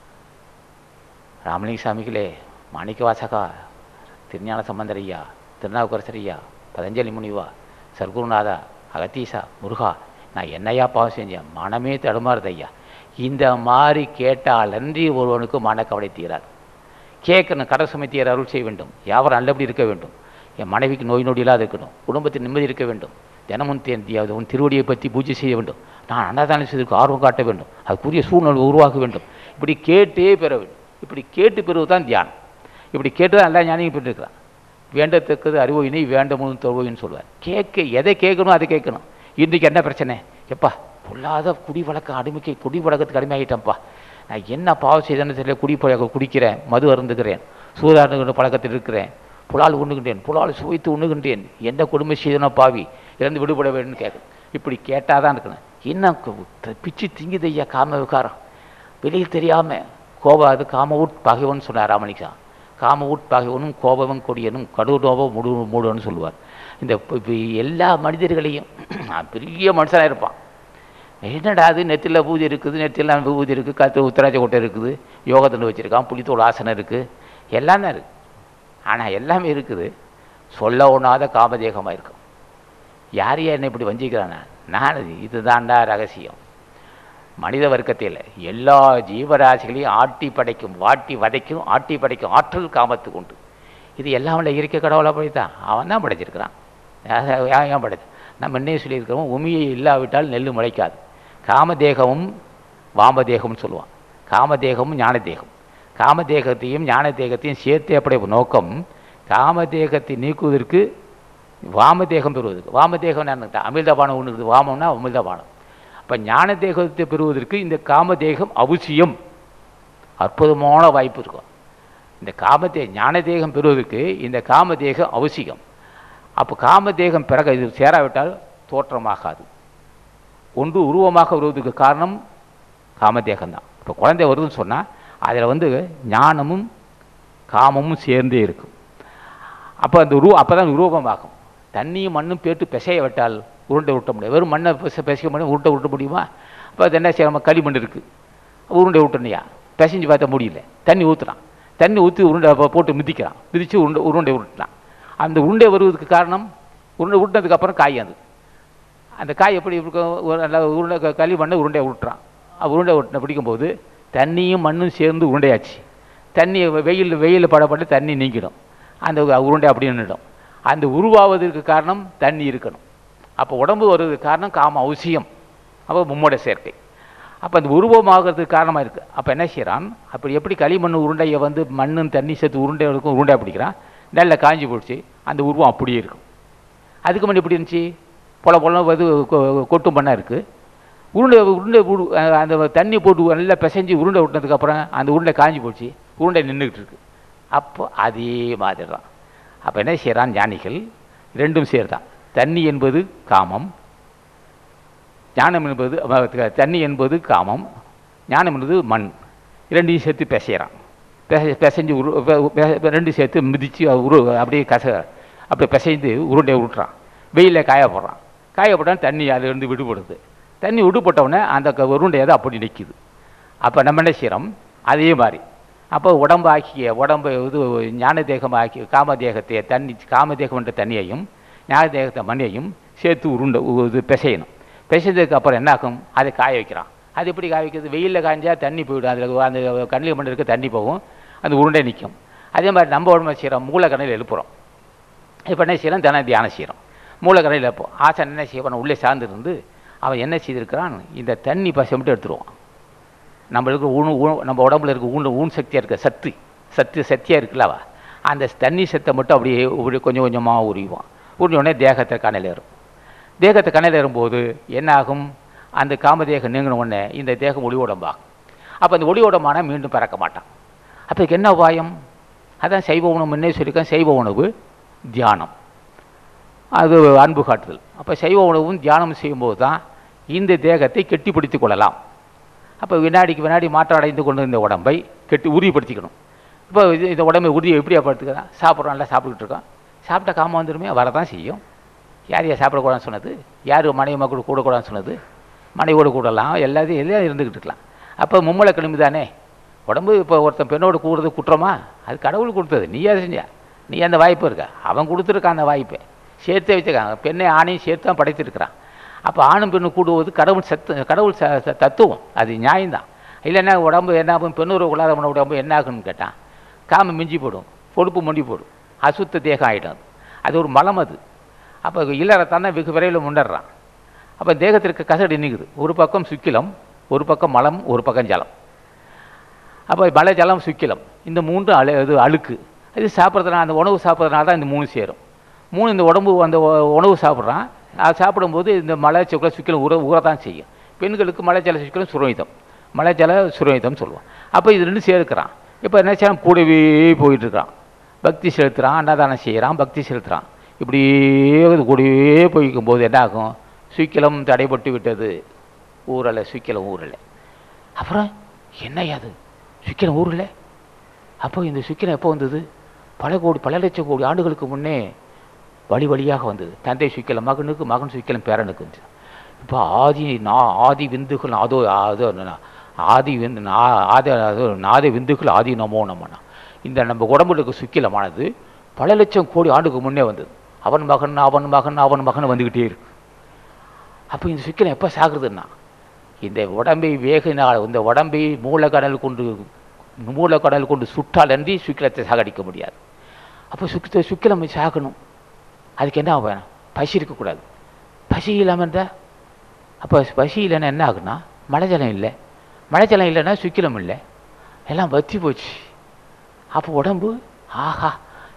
ராமலிங்க சாமிகளே மாணிக்க வாசகா திருஞான சம்பந்தர் ஐயா திருநாவுக்கரசர் ஐயா பதஞ்சலி முனிவா சர்க்குருநாதா அகத்தீசா முருகா நான் என்னையா பாவம் செஞ்சேன் மனமே தடுமாறுது ஐயா இந்த மாதிரி கேட்டாலன்றி ஒருவனுக்கு மனக்கவலை தீராது கேட்கணும் கடை சுமைத்தியர் அருள் செய்ய வேண்டும் யாவரும் நல்லபடி இருக்க வேண்டும் என் மனைவிக்கு நோய் நொடி இல்லாத இருக்கணும் குடும்பத்தில் நிம்மதி இருக்க வேண்டும் தினமும் தே- தி- உன் திருவடியை பற்றி பூஜை செய்ய வேண்டும் நான் அன்னதானம் செய்வதற்கு ஆர்வம் காட்ட வேண்டும் அதுக்குரிய சூழ்நிலை உருவாக்க வேண்டும் இப்படி கேட்டே பெற வேண்டும் இப்படி கேட்டு பெறுவது தான் தியானம் இப்படி கேட்டு தான் எல்லா ஞானியும் பெற்றிருக்கிறான் வேண்டத்தக்கது அறிவோயினை வேண்டமும் தொழுவோயின்னு சொல்லுவார் கேட்க எதை கேட்கணும் அதை கேட்கணும் இன்றைக்கு என்ன பிரச்சனை எப்பா பொல்லாத குடி வழக்கம் அடிமைக்கு குடி வழக்கத்துக்கு அடிமையாகிட்டேன்ப்பா நான் என்ன பாவம் செய்தேன்னு தெரியல குடி பழக்கம் குடிக்கிறேன் மது அருந்துகிறேன் சூதாடுகிற பழக்கத்தில் இருக்கிறேன் புலால் உண்ணுகின்றேன் புலால் சுவைத்து உண்ணுகின்றேன் எந்த கொடுமை செய்தனோ பாவி இறந்து விடுபட வேணும்னு கேட்கும் இப்படி கேட்டால் தான் இருக்கணும் இன்னும் கு- த- பிச்சு திங்குது ஐயா காம விகாரம் வெளியில் தெரியாமல் கோப அது காம உட் பகைவன் சொன்னார் ராமலிங்கா காம உட் பகைவனும் கோபவன் கொடியனும் கடூரோபம் முடு மூடுவன்னு சொல்லுவார் இந்த இப்ப- இப்ப எல்லா மனிதர்களையும் பெரிய மனுஷனாக இருப்பான் என்னடா அது நெத்தியில் பூஜை இருக்குது நெத்தியில் பூஜை இருக்குது கத்து உத்தராஜ கொட்டை இருக்குது யோகத்தில் வச்சுருக்கான் புளித்தோல் ஆசனம் இருக்குது எல்லாம் தான் இருக்குது ஆனால் எல்லாமே இருக்குது சொல்ல ஒண்ணாத காமதேகமாக இருக்கும் யார் யார் என்னை இப்படி வஞ்சிக்கிறானா நான் இது- இதுதான்டா ரகசியம் மனித வர்க்கத்தில் எல்லா ஜீவராசிகளையும் ஆட்டி படைக்கும் வாட்டி வதைக்கும் ஆட்டி படைக்கும் ஆற்றல் காமத்துக்கு உண்டு இது எல்லாம் உள்ள இயற்கை கடவுளை படைத்தான் அவன் தான் படைச்சிருக்கிறான் யா- யா- ஏன் படைச்சு நம்ம என்ன சொல்லியிருக்கிறோம் உமியை இல்லாவிட்டால் நெல் முளைக்காது காமதேகமும் வாமதேகம்னு சொல்லுவான் காமதேகமும் ஞானதேகம் காமதேகத்தையும் ஞானதேகத்தையும் சேர்த்து அப்படி நோக்கம் காமதேகத்தை நீக்குவதற்கு வாமதேகம் பெறுவதற்கு வாமதேகம் என்ன அமிர்தபானம் ஒன்று இருக்குது வாமம்னா அமிர்தபானம் அப்போ ஞான தேகத்தை பெறுவதற்கு இந்த காமதேகம் அவசியம் அற்புதமான வாய்ப்பு இருக்கும் இந்த காமதே ஞான தேகம் பெறுவதற்கு இந்த காமதேகம் அவசியம் அப்போ காமதேகம் பிறகு இது சேராவிட்டால் தோற்றமாகாது ஒன்று உருவமாக வருவதற்கு காரணம் காமதேகம்தான் இப்போ குழந்தை வருதுன்னு சொன்னால் அதில் வந்து ஞானமும் காமமும் சேர்ந்தே இருக்கும் அப்போ அந்த உருவம் அப்போ தான் உருவமாகும் தண்ணியும் மண்ணும் பேட்டு பிசைய விட்டால் உருண்டை உருட்ட முடியாது வெறும் மண்ணை பிச பிசைக்க முடியும் உருண்டை உருட்ட முடியுமா அப்போ அது என்ன செய்ய நம்ம களிமண் இருக்குது உருண்டை உருட்டணையா பிசைஞ்சு பார்த்தா முடியல தண்ணி ஊற்றுறான் தண்ணி ஊற்றி உருண்டை போ- போட்டு மிதிக்கிறான் மிதித்து உருண்டை உருண்டை உருட்டினான் அந்த உருண்டை வருவதற்கு காரணம் உருண்டை உருட்டினதுக்கு அப்புறம் காய் அது அந்த காய் எப்படி இருக்கும் ஒரு நல்ல உருண்டை க- களிமண்ணை உருண்டை உருட்டுறான் அது உருண்டை உருட்டின பிடிக்கும்போது தண்ணியும் மண்ணும் சேர்ந்து உருண்டையாச்சு தண்ணி வெயில் வெயில் படப்பட்டு தண்ணி நீங்கிடும் அந்த உருண்டை அப்படியே நின்றுடும் அந்த உருவாவதற்கு காரணம் தண்ணி இருக்கணும் அப்போ உடம்பு வருவதற்கு காரணம் காம அவசியம் அப்போ மும்மோட சேர்க்கை அப்போ அந்த உருவமாகிறதுக்கு காரணமாக இருக்குது அப்போ என்ன செய்கிறான் அப்படி எப்படி களிமண் உருண்டையை வந்து மண்ணும் தண்ணி சேர்த்து உருண்டை இருக்கும் உருண்டை பிடிக்கிறான் நல்லா காஞ்சி போச்சு அந்த உருவம் அப்படியே இருக்கும் அதுக்கு முன்னாடி எப்படி இருந்துச்சு பொல பொல வந்து கொ- கொட்டும் பண்ணா இருக்குது உருண்டை உருண்டை உரு- அஹ் அந்த தண்ணி போட்டு நல்லா பிசைஞ்சு உருண்டை விட்டதுக்கப்புறம் அந்த உருண்டை காஞ்சி போச்சு உருண்டை நின்றுக்கிட்டு இருக்கு அப்போ அதே மாதிரி தான் அப்போ என்ன செய்கிறான் ஞானிகள் ரெண்டும் சேர்தான் தண்ணி என்பது காமம் ஞானம் என்பது அஹ், தண்ணி என்பது காமம் ஞானம் என்பது மண் இரண்டையும் சேர்த்து பிசைகிறான் பிசை பிசைஞ்சு உரு பெ- பெ- ரெண்டும் சேர்த்து மிதித்து உரு அப்படியே கச அப்படியே பிசைந்து உருண்டை விட்டுறான் வெயிலில் காய போடுறான் காய போட்டால் தண்ணி அதுலேருந்து விடுபடுது தண்ணி விடுபட்ட உடனே அந்த க- உருண்டையை தான் அப்படி நிற்கிது அப்போ நம்ம என்ன செய்கிறோம் அதே மாதிரி அப்போ உடம்பாக்கிய உடம்பை இது ஞான தேகமாக்கி காமதேகத்தை தண்ணி காமதேகம்ன்ற தண்ணியையும் ஞான தேகத்தை மண்ணையும் சேர்த்து உருண்டை உ- இது பிசையணும் பிசைஞ்சதுக்கு அப்புறம் என்ன ஆகும் அதை காய வைக்கிறான் அது எப்படி காய வைக்கிறது வெயிலில் காய்ஞ்சா தண்ணி போயிடும் அதில் அந்த கண்ணில் மண் இருக்க தண்ணி போகும் அந்த உருண்டை நிற்கும் அதே மாதிரி நம்ம உடம்பு செய்கிறோம் மூளை கண்ணில் எழுப்புறோம் இப்போ என்ன செய்யறோம் தினம் தியானம் செய்கிறோம் மூலக்கரையில் இப்போ ஆசன் என்ன செய்வான் உள்ளே சார்ந்திருந்து அவன் என்ன செய்திருக்கிறான் இந்த தண்ணி பசை மட்டும் எடுத்துருவான் நம்மளுக்கு ஊனு ஊ- நம்ம உடம்புல இருக்க ஊன் ஊன் சக்தியாக இருக்க சத்து சத்து சக்தியாக இருக்குல்ல அவ அந்த தண்ணி சத்தை மட்டும் அப்படியே இப்படி கொஞ்சம் கொஞ்சமாக உரிவான் உரிஞ்ச உடனே தேகத்தை கணையில் ஏறும் தேகத்தை கணையில் ஏறும்போது என்ன ஆகும் அந்த காமதேகம் நீங்கின உடனே இந்த தேகம் ஒளி உடம்பாகும் அப்போ அந்த ஒளி உடம்பானா மீண்டும் பிறக்க மாட்டான் அப்போ இதுக்கு என்ன உபாயம் அதான் சைவ உணவு முன்னே சொல்லியிருக்கேன் சைவ உணவு தியானம் அது அன்பு காட்டுதல் அப்போ சைவ உணவும் தியானம் செய்யும்போது தான் இந்த தேகத்தை கெட்டிப்படுத்திக் கொள்ளலாம் அப்போ வினாடிக்கு வினாடி மாற்றம் அடைந்து கொண்டு இந்த உடம்பை கெட்டி உறுதிப்படுத்திக்கணும் இப்போ இது இந்த உடம்பை உறுதியை எப்படியா படுத்துக்கிறான் சாப்பிட்றோம் நல்லா சாப்பிட்டுக்கிட்டு இருக்கோம் சாப்பிட்டா காமம் வந்துருமே வரதான் செய்யும் யார் யார் சாப்பிடக்கூடாதுன்னு சொன்னது யார் மனைவி மக்கள் கூடக்கூடாதுன்னு சொன்னது மனைவியோடு கூடலாம் எல்லாத்தையும் எல்லாம் இருந்துக்கிட்டு இருக்கலாம் அப்போ மும்மலை கிளம்பி தானே உடம்பு இப்போ ஒருத்தன் பெண்ணோடு கூடுறது குற்றமா அது கடவுள் கொடுத்தது நீ அதை செஞ்சா நீ அந்த வாய்ப்பு இருக்கா அவன் கொடுத்துருக்கான் அந்த வாய்ப்பை சேர்த்தே வச்சுருக்காங்க பெண்ணை ஆணையும் சேர்த்து தான் படைத்திருக்கிறான் அப்போ ஆணும் பெண்ணும் கூடுவது கடவுள் சத்து கடவுள் ச ச- தத்துவம் அது நியாயம்தான் இல்லைன்னா உடம்பு என்ன ஆகும் பெண்ணுறவு கொள்ளாத உடம்பு என்ன ஆகும்னு கேட்டான் காம மிஞ்சி போடும் பொறுப்பு மொண்டி போடும் அசுத்த தேகம் ஆகிடும் அது அது ஒரு மலம் அது அப்போ இல்லறத்தானே வெகு விரைவில் முன்னேறான் அப்போ தேகத்திற்கு கசடு நீங்குது ஒரு பக்கம் சுக்கிலம் ஒரு பக்கம் மலம் ஒரு பக்கம் ஜலம் அப்போ மலை ஜலம் சுக்கிலம் இந்த மூன்று அழு இது அழுக்கு இது சாப்பிட்றதுனால அந்த உணவு சாப்பிட்றதுனால தான் இந்த மூணு சேரும் மூணு இந்த உடம்பு அந்த உ- உணவு சாப்பிட்றான் அது சாப்பிடும்போது இந்த மலை சுக்கல சுக்கிலம் உற ஊறதான் செய்யும் பெண்களுக்கு மலை ஜல சுக்கிலம் சுரோகிதம் மலை ஜல சுரோகிதம் சொல்லுவோம் அப்போ இது ரெண்டும் சேர்க்கிறான் இப்போ என்ன செய்யறான் கூடவே போயிட்டு இருக்கான் பக்தி செலுத்துகிறான் அன்னதானம் செய்கிறான் பக்தி செலுத்துகிறான் இப்படியே இது கூடவே போய்க்கும்போது என்ன ஆகும் சுக்கிலம் தடைபட்டு விட்டது ஊரலை சுக்கிலம் ஊரலை அப்புறம் என்னய்யா அது சுக்கிலம் ஊரில் அப்போ இந்த சுக்கிலம் எப்போ வந்தது பல கோடி பல லட்சம் கோடி ஆண்டுகளுக்கு முன்னே வழி வழியாக வந்தது தந்தை சுக்கிலம் மகனுக்கு மகன் சுக்கிலம் பேரனுக்கு வந்து இப்போ ஆதி நா ஆதி விந்துகள் அதோ அதோ நா- ஆதி விந்து நா- ஆதி அதோ நாத விந்துகள் ஆதி நமோ நமனா இந்த நம்ம உடம்புல இருக்க சுக்கிலமானது பல லட்சம் கோடி ஆண்டுக்கு முன்னே வந்தது அவன் மகன் அவன் மகன் அவன் மகன் வந்துக்கிட்டே இருக்கு அப்போ இந்த சுக்கிலம் எப்போ சாகுறதுன்னா இந்த உடம்பை வேகினால் இந்த உடம்பை மூலக்கடல் கொண்டு மூலக்கடல் கொண்டு சுட்டால் அன்றி சுக்கிலத்தை சாகடிக்க முடியாது அப்போ சுக்கித்த சுக்கிலம் சாகணும் அதுக்கு என்ன வேணும் பசி இருக்கக்கூடாது பசி இல்லாமல் இருந்தால் அப்போ பசி இல்லைன்னா என்ன ஆகுன்னா மழைஜலம் இல்லை மழைஜலம் இல்லைன்னா சுக்கிலம் இல்லை எல்லாம் வத்தி போச்சு அப்போ உடம்பு ஆஹா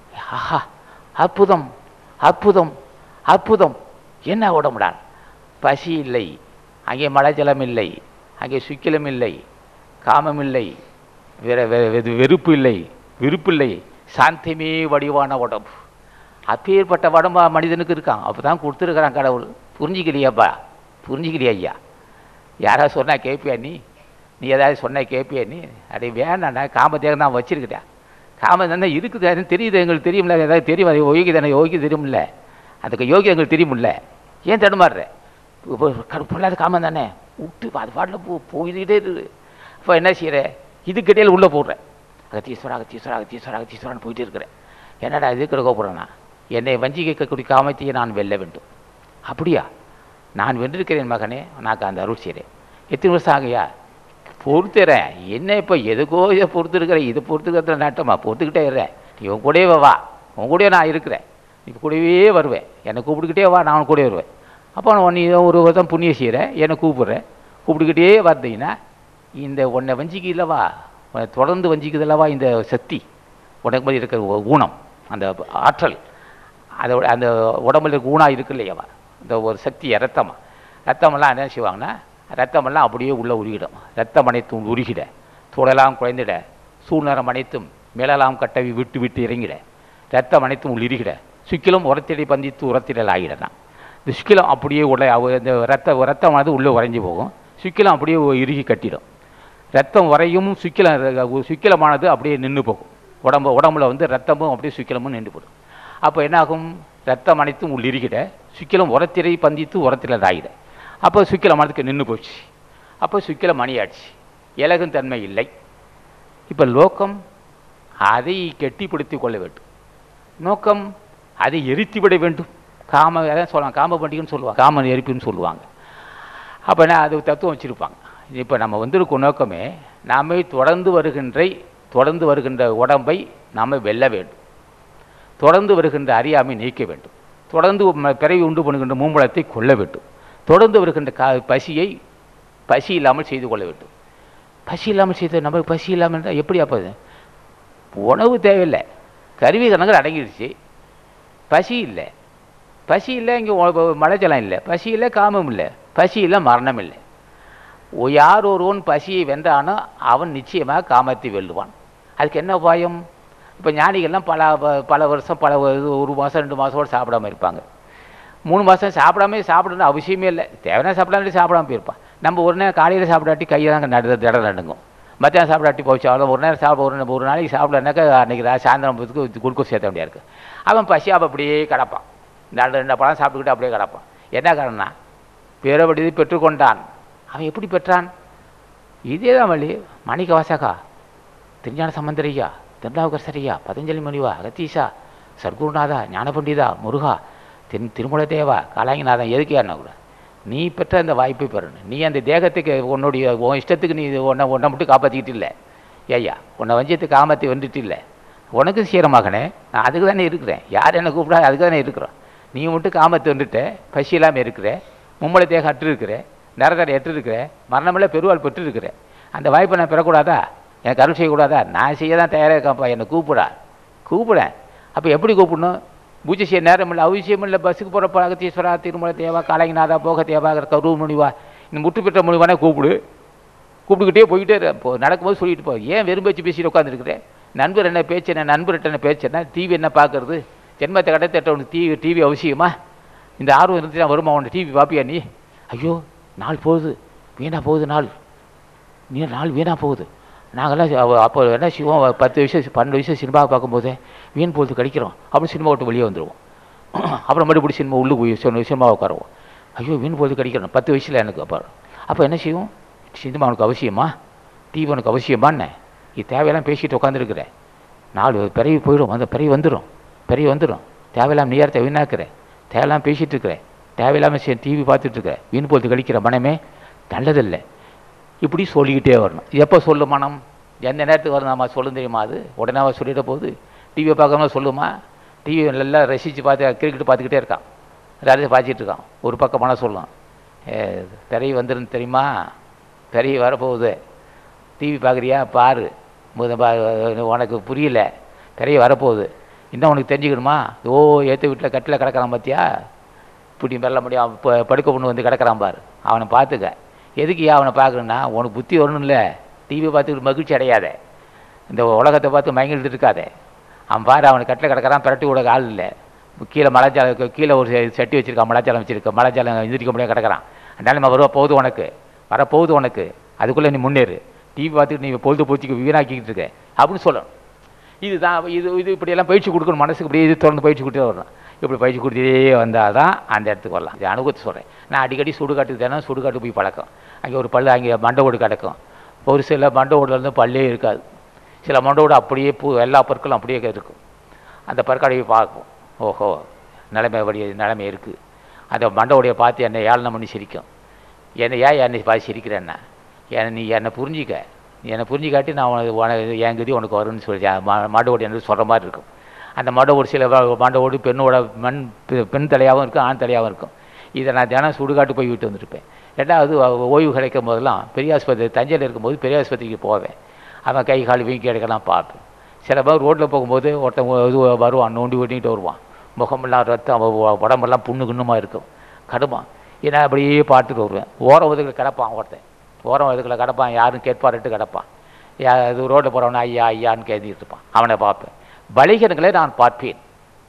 ஆஹா அற்புதம் அற்புதம் அற்புதம் என்ன உடம்புடா பசி இல்லை அங்கே மழைஜலம் இல்லை அங்கே சுக்கிலம் இல்லை காமம் இல்லை வேற வேற- வெது வெறுப்பு இல்லை விருப்பு இல்லை சாந்தமே வடிவான உடம்பு அப்பேற்பட்ட உடம்பா மனிதனுக்கு இருக்கான் அப்போ தான் கொடுத்துருக்குறான் கடவுள் புரிஞ்சிக்கலையாப்பா புரிஞ்சிக்கலையா ஐயா யாராவது சொன்னால் கேட்பியா நீ நீ ஏதாவது சொன்னா கேட்பியா நீ அடே வேணாண்ணா காமதேகம் தான் வச்சிருக்கிட்டா காமம் தான் இருக்குது அது தெரியுது எங்களுக்கு தெரியும்ல ஏதாவது தெரியும் அது யோகி தானே யோகி தெரியும்ல அதுக்கு யோகி எங்களுக்கு தெரியும்ல ஏன் தடுமாறுற இப்போ கடு- பொல்லாத காமம் தானே விட்டு அது பாட்டில் போ போயிட்டே இருக்கு இப்போ என்ன செய்கிற இதுக்கிட்டே உள்ளே போடுறேன் அகத்தீஸ்வரா அகத்தீஸ்வரா அகத்தீஸ்வரா அகத்தீஸ்வரான்னு போயிட்டே இருக்கிறேன் என்னடா இதுக்கிற கோபுறேன்னா என்னை வஞ்சிக்கக்கூடிய காமத்தையே நான் வெல்ல வேண்டும் அப்படியா நான் வென்றிருக்கிறேன் மகனே நான் அந்த அருள் செய்கிறேன் எத்தனை வருஷம் ஆகையா பொறுத்துறேன் என்ன இப்போ எதுக்கோ இதை பொறுத்து இருக்கிறேன் இதை பொறுத்துக்கிறதுல நாட்டமா பொறுத்துக்கிட்டே இருறேன் நீ உன் கூடவே வா உன் கூடவே நான் இருக்கிறேன் நீ கூடவே வருவேன் என்னை கூப்பிட்டுக்கிட்டே வா நான் உன் கூடவே வருவேன் அப்போ நான் நீ ஒரு வருஷம் புண்ணியம் செய்கிறேன் என்னை கூப்பிட்றேன் கூப்பிட்டுக்கிட்டே வந்தீங்கன்னா இந்த உன்னை வஞ்சிக்குதுலவா உன்னை தொடர்ந்து வஞ்சிக்குதுலவா இந்த சக்தி உனக்கு மாதிரி இருக்கிற ஒரு ஊனம் அந்த ஆற்றல் அதோட அந்த உடம்புல இருக்க ஊனா இருக்கு இல்லையாவா இந்த ஒரு சக்தி ரத்தமா ரத்தமெல்லாம் என்ன செய்வாங்கன்னா ரத்தமெல்லாம் அப்படியே உள்ளே உருகிடும் ரத்தம் அனைத்தும் உருகிட தோடெல்லாம் குறைந்திட சூழ்நரம் அனைத்தும் மேலெல்லாம் கட்டவி விட்டு விட்டு இறங்கிட ரத்தம் அனைத்தும் உள் இறுகிட சுக்கிலும் உரத்திடை பந்தித்து உரத்திடல் ஆகிடலாம் இந்த சுக்கிலம் அப்படியே உள்ள அவ- இந்த ரத்த ரத்தமானது உள்ளே உறைஞ்சி போகும் சுக்கிலம் அப்படியே இறுகி கட்டிடும் ரத்தம் வரையும் சுக்கிலம் சுக்கிலமானது அப்படியே நின்று போகும் உடம்பு உடம்புல வந்து ரத்தமும் அப்படியே சுக்கிலமும் நின்று போடும் அப்போ என்னாகும் ரத்தம் அனைத்தும் உள்ளிருகிட சுக்கிலம் உரத்திரை பந்தித்து உரத்தில் ஆகிட அப்போ சுக்கிலமானதுக்கு நின்று போச்சு அப்போ சுக்கிலம் மணியாச்சு இலகும் தன்மை இல்லை இப்போ லோகம் அதை கெட்டிப்படுத்திக் கொள்ள வேண்டும் நோக்கம் அதை எரித்து விட வேண்டும் காம அதான் சொல்லுவாங்க காம பண்டிகைன்னு சொல்லுவாங்க காமன் எரிப்புன்னு சொல்லுவாங்க அப்போ என்ன அது தத்துவம் வச்சுருப்பாங்க இப்போ நம்ம வந்திருக்கும் நோக்கமே நாமே தொடர்ந்து வருகின்ற தொடர்ந்து வருகின்ற உடம்பை நாம் வெல்ல வேண்டும் தொடர்ந்து வருகின்ற அறியாமை நீக்க வேண்டும் தொடர்ந்து ம- பிறவி உண்டு பண்ணுகின்ற மூம்பலத்தை கொள்ள வேண்டும் தொடர்ந்து வருகின்ற கா பசியை பசி இல்லாமல் செய்து கொள்ள வேண்டும் பசி இல்லாமல் செய்து நமக்கு பசி இல்லாமல் இருந்தால் எப்படி அப்போது உணவு தேவையில்லை கருவி கணங்கள் அடங்கிடுச்சு பசி இல்லை பசி இல்லை இங்கே மழைச்சலம் இல்லை பசி இல்லை காமம் இல்லை பசி இல்லை மரணம் இல்லை ஒ- யார் ஒருவன் பசியை வென்றானோ அவன் நிச்சயமாக காமத்தை வெல்லுவான் அதுக்கு என்ன உபாயம் இப்போ ஞானிகள்லாம் பல வ- பல வருஷம் பல வ- இது ஒரு மாதம் ரெண்டு மாதம் சாப்பிடாம இருப்பாங்க மூணு மாதம் சாப்பிடாம சாப்பிடணும் அவசியமே இல்லை தேவையான சாப்பிடாம சாப்பிடாம போயிருப்பான் நம்ம ஒரு நேரம் காலையில் சாப்பிடாட்டி கையை தான் நடு தட நடுங்கும் மத்தியானம் சாப்பிடாட்டி போச்சு அவ்வளோ ஒரு நேரம் சாப்பிட ஒரு ஒரு நாளைக்கு சாப்பிடனாக்கா அன்றைக்கி ரா சாயந்தரம் போதுக்கு குளுக்கோஸ் சேர்த்த வேண்டியா இருக்கு அவன் பசி அவன் அப்படியே கிடப்பான் ரெண்டு ரெண்டு பழம் சாப்பிட்டுக்கிட்டு அப்படியே கிடப்பான் என்ன காரணம்னா பிறவடி பெற்றுக்கொண்டான் அவன் எப்படி பெற்றான் இதே தான் வழி மாணிக்க வாசகா திருஞான சம்பந்தரையா திருநாவுக்கரசரையா பதஞ்சலி முனிவா அகத்தீஷா சர்க்குருநாதா ஞானபண்டிதா முருகா திரு திருமல தேவா காலாங்கிநாதன் எதுக்கு என்ன கூட நீ பெற்ற அந்த வாய்ப்பை பெறணும் நீ அந்த தேகத்துக்கு உன்னுடைய உன் இஷ்டத்துக்கு நீ உன்னை உன்னை மட்டும் காப்பாற்றிக்கிட்டு இல்லை ஏய்யா உன்னை வஞ்சியத்து காமத்தை வந்துட்டு இல்லை உனக்கு செய்கிற மகனே நான் அதுக்கு தானே இருக்கிறேன் யார் என்ன கூப்பிடா அதுக்கு தானே இருக்கிறோம் நீ மட்டும் காமத்தை வந்துட்ட பசி இல்லாமல் இருக்கிற மும்மலை தேகம் அற்று இருக்கிற நரதரை எட்டு இருக்கிற மரணமில்ல பெருவாள் பெற்று இருக்கிற அந்த வாய்ப்பை நான் பெறக்கூடாதா எனக்கு அருள் செய்யக்கூடாதா நான் செய்ய தான் தயாராக இருக்கப்பா என்னை கூப்பிடா கூப்பிடேன் அப்போ எப்படி கூப்பிடணும் பூஜை செய்ய நேரம் இல்லை அவசியம் இல்லை பஸ்ஸுக்கு போகிறப்ப அகத்தீஸ்வரா திருமலை தேவா காலங்கிநாதா போக தேவா கரு முனிவா இந்த முட்டு பெற்ற முனிவானே கூப்பிடு கூப்பிட்டுக்கிட்டே போயிட்டே இரு. இப்போ நடக்கும்போது சொல்லிட்டு போ ஏன் வெறும் வச்சு பேசிட்டு உட்காந்துருக்குறேன் நண்பர் என்ன பேச்சு என்ன நண்பர்கிட்ட என்ன பேச்சு என்ன டிவி என்ன பார்க்கறது ஜென்மத்தை கடத்தட்டவனுக்கு டிவி டிவி அவசியமா இந்த ஆர்வம் இருந்துச்சுன்னா வருமா உன்னை டிவி பார்ப்பியா நீ ஐயோ நாள் போகுது வீணாக போகுது நாள் நீ நாள் வீணாக போகுது நாங்கள்லாம் அவ- அப்போ என்ன செய்வோம் ஒரு பத்து வயசு பன்னெண்டு வயசு சினிமா பார்க்கும்போதே வீண் பொழுது கழிக்கிறோம் அப்புறம் சினிமா விட்டு வெளியே வந்துடுவோம் அப்புறம் மறுபடியும் சினிமா உள்ளே போய் சினிமா சினிமா உட்காருவோம் ஐயோ வீண் பொழுது கழிக்கிறோம் பத்து வயசில் எனக்கு அப்போ அப்போ என்ன செய்வோம் சினிமா உனக்கு அவசியமா டிவி உனக்கு அவசியமான்னு இது தேவையெல்லாம் பேசிட்டு உட்காந்துருக்குற நாலு பிறவி போயிடும் அந்த பிறவி வந்துடும் பிறவி வந்துடும் தேவையில்லாம நேரத்தை வீணாக்குற தேவையில்லாம பேசிட்டு இருக்கிற தேவையில்லாமல் டிவி பார்த்துட்டு இருக்கிற வீண் பொழுது கழிக்கிற மனமே நல்லதில்லை இப்படி சொல்லிக்கிட்டே வரணும் எப்போ சொல்லு மனம் எந்த நேரத்துக்கு வரும் நம்ம சொல்லும் தெரியுமா அது உடனே அவன் சொல்லிட போகுது டிவியை பார்க்காம சொல்லுமா டிவி நல்லா ரசித்து பார்த்து கிரிக்கெட் பார்த்துக்கிட்டே இருக்கான் ரசித்து பார்த்துட்டு இருக்கான் ஒரு பக்கம் மனம் சொல்லும் ஏ திரை வந்துருந்து தெரியுமா திரை வரப்போகுது டிவி பார்க்குறியா பாரு முத பா- உனக்கு புரியல திரையை வரப்போகுது இன்னும் உனக்கு தெரிஞ்சுக்கணுமா ஓ ஏற்ற வீட்டில் கட்டில் கிடக்கிறான் பார்த்தியா இப்படி மெல்ல முடியும் இப்போ படுக்க பொண்ணு வந்து கிடக்கிறான் பாரு அவனை பார்த்துக்க எதுக்கு ஏன் அவனை பார்க்கணுன்னா உனக்கு புத்தி வரணும்ல டிவி பார்த்துக்கிட்டு மகிழ்ச்சி அடையாத இந்த உலகத்தை பார்த்து மயங்கிட்டு இருக்காதே அவன் பாரு அவனுக்கு கட்டில் கிடக்கிறான் பிரட்டி விட ஆள் இல்லை கீழே மலைச்சாலம் கீழே ஒரு செ- சட்டி வச்சிருக்கான் மலைச்சாலம் வச்சிருக்க மலைச்சாலம் எந்திரிக்க முடியாது கிடக்கிறான் அதனால வருவா போகுது உனக்கு வரப்போகுது உனக்கு அதுக்குள்ளே நீ முன்னேறு டிவி பார்த்துட்டு நீ பொழுது போச்சுக்கு வீணாக்கிக்கிட்டு இருக்க அப்படின்னு சொல்லணும் இதுதான் இது இது இப்படியெல்லாம் பயிற்சி கொடுக்கணும் மனசுக்கு இப்படியே இது தொடர்ந்து பயிற்சி கொடுத்தே வரணும் இப்படி பயிற்சி கொடுத்துட்டே வந்தால் தான் அந்த இடத்துக்கு வரலாம் இது அனுபவத்தை சொல்கிறேன் நான் அடிக்கடி சுடுகாட்டுக்கு தானே சுடுகாட்டு போய் பழக்கம் அங்கே ஒரு பல்லு அங்கே மண்டை ஓடு கிடக்கும் ஒரு சில மண்டை ஓடுல இருந்து பல்லே இருக்காது சில மண்டை ஓடு அப்படியே பூ எல்லா பற்களும் அப்படியே இருக்கும் அந்த பற்களை போய் பார்க்கும் ஓஹோ நிலைமை வழி நிலைமை இருக்குது அந்த மண்டோடைய பார்த்து என்னை ஏளனம் பண்ணி சிரிக்கும் என்னை ஏன் என்னை பார்த்து சிரிக்கிறேன்னா என்னை நீ என்னை புரிஞ்சிக்க நீ என்னை புரிஞ்சிக்காட்டி நான் உனக்கு உனக்கு என் கதி உனக்கு வரும்னு சொல்லி மாண்டோடு எனக்கு சொல்கிற மாதிரி இருக்கும் அந்த மாண்டோடு சில வ- மாண்டோடு பெண்ணோட மண் பெ- பெண் தலையாகவும் இருக்கும் ஆண் தலையாகவும் இருக்கும் இதை நான் தினம் சுடுகாட்டு போய் விட்டு வந்துருப்பேன் ரெண்டாவது ஓ- ஓய்வு கிடைக்கும் போதெல்லாம் பெரிய ஆஸ்பத்திரி தஞ்சையில் இருக்கும்போது பெரிய ஆஸ்பத்திரிக்கு போவேன் அவன் கை கால் வீங்கி எடுக்கலாம் பார்ப்பேன் சில பேர் ரோட்டில் போகும்போது ஒருத்தன் ஒ- இது வருவான் நோண்டி ஓட்டிகிட்டு வருவான் முகமெல்லாம் ரத்தம் அவ- உ- உடம்பெல்லாம் புண்ணு குண்ணுமா இருக்கும் கடுமா ஏன்னா அப்படியே பார்த்துட்டு வருவேன் ஓரம் ஒதுக்கில் கிடப்பான் ஒருத்தன் ஓரம் ஒதுக்கில் கிடப்பான் யாரும் கேட்பாருட்டு கிடப்பான் யா இது ரோட்டில் போகிறவன ஐயா ஐயான்னு கேட்டுட்டு இருப்பான் அவனை பார்ப்பேன் பலிகன்களை நான் பார்ப்பேன்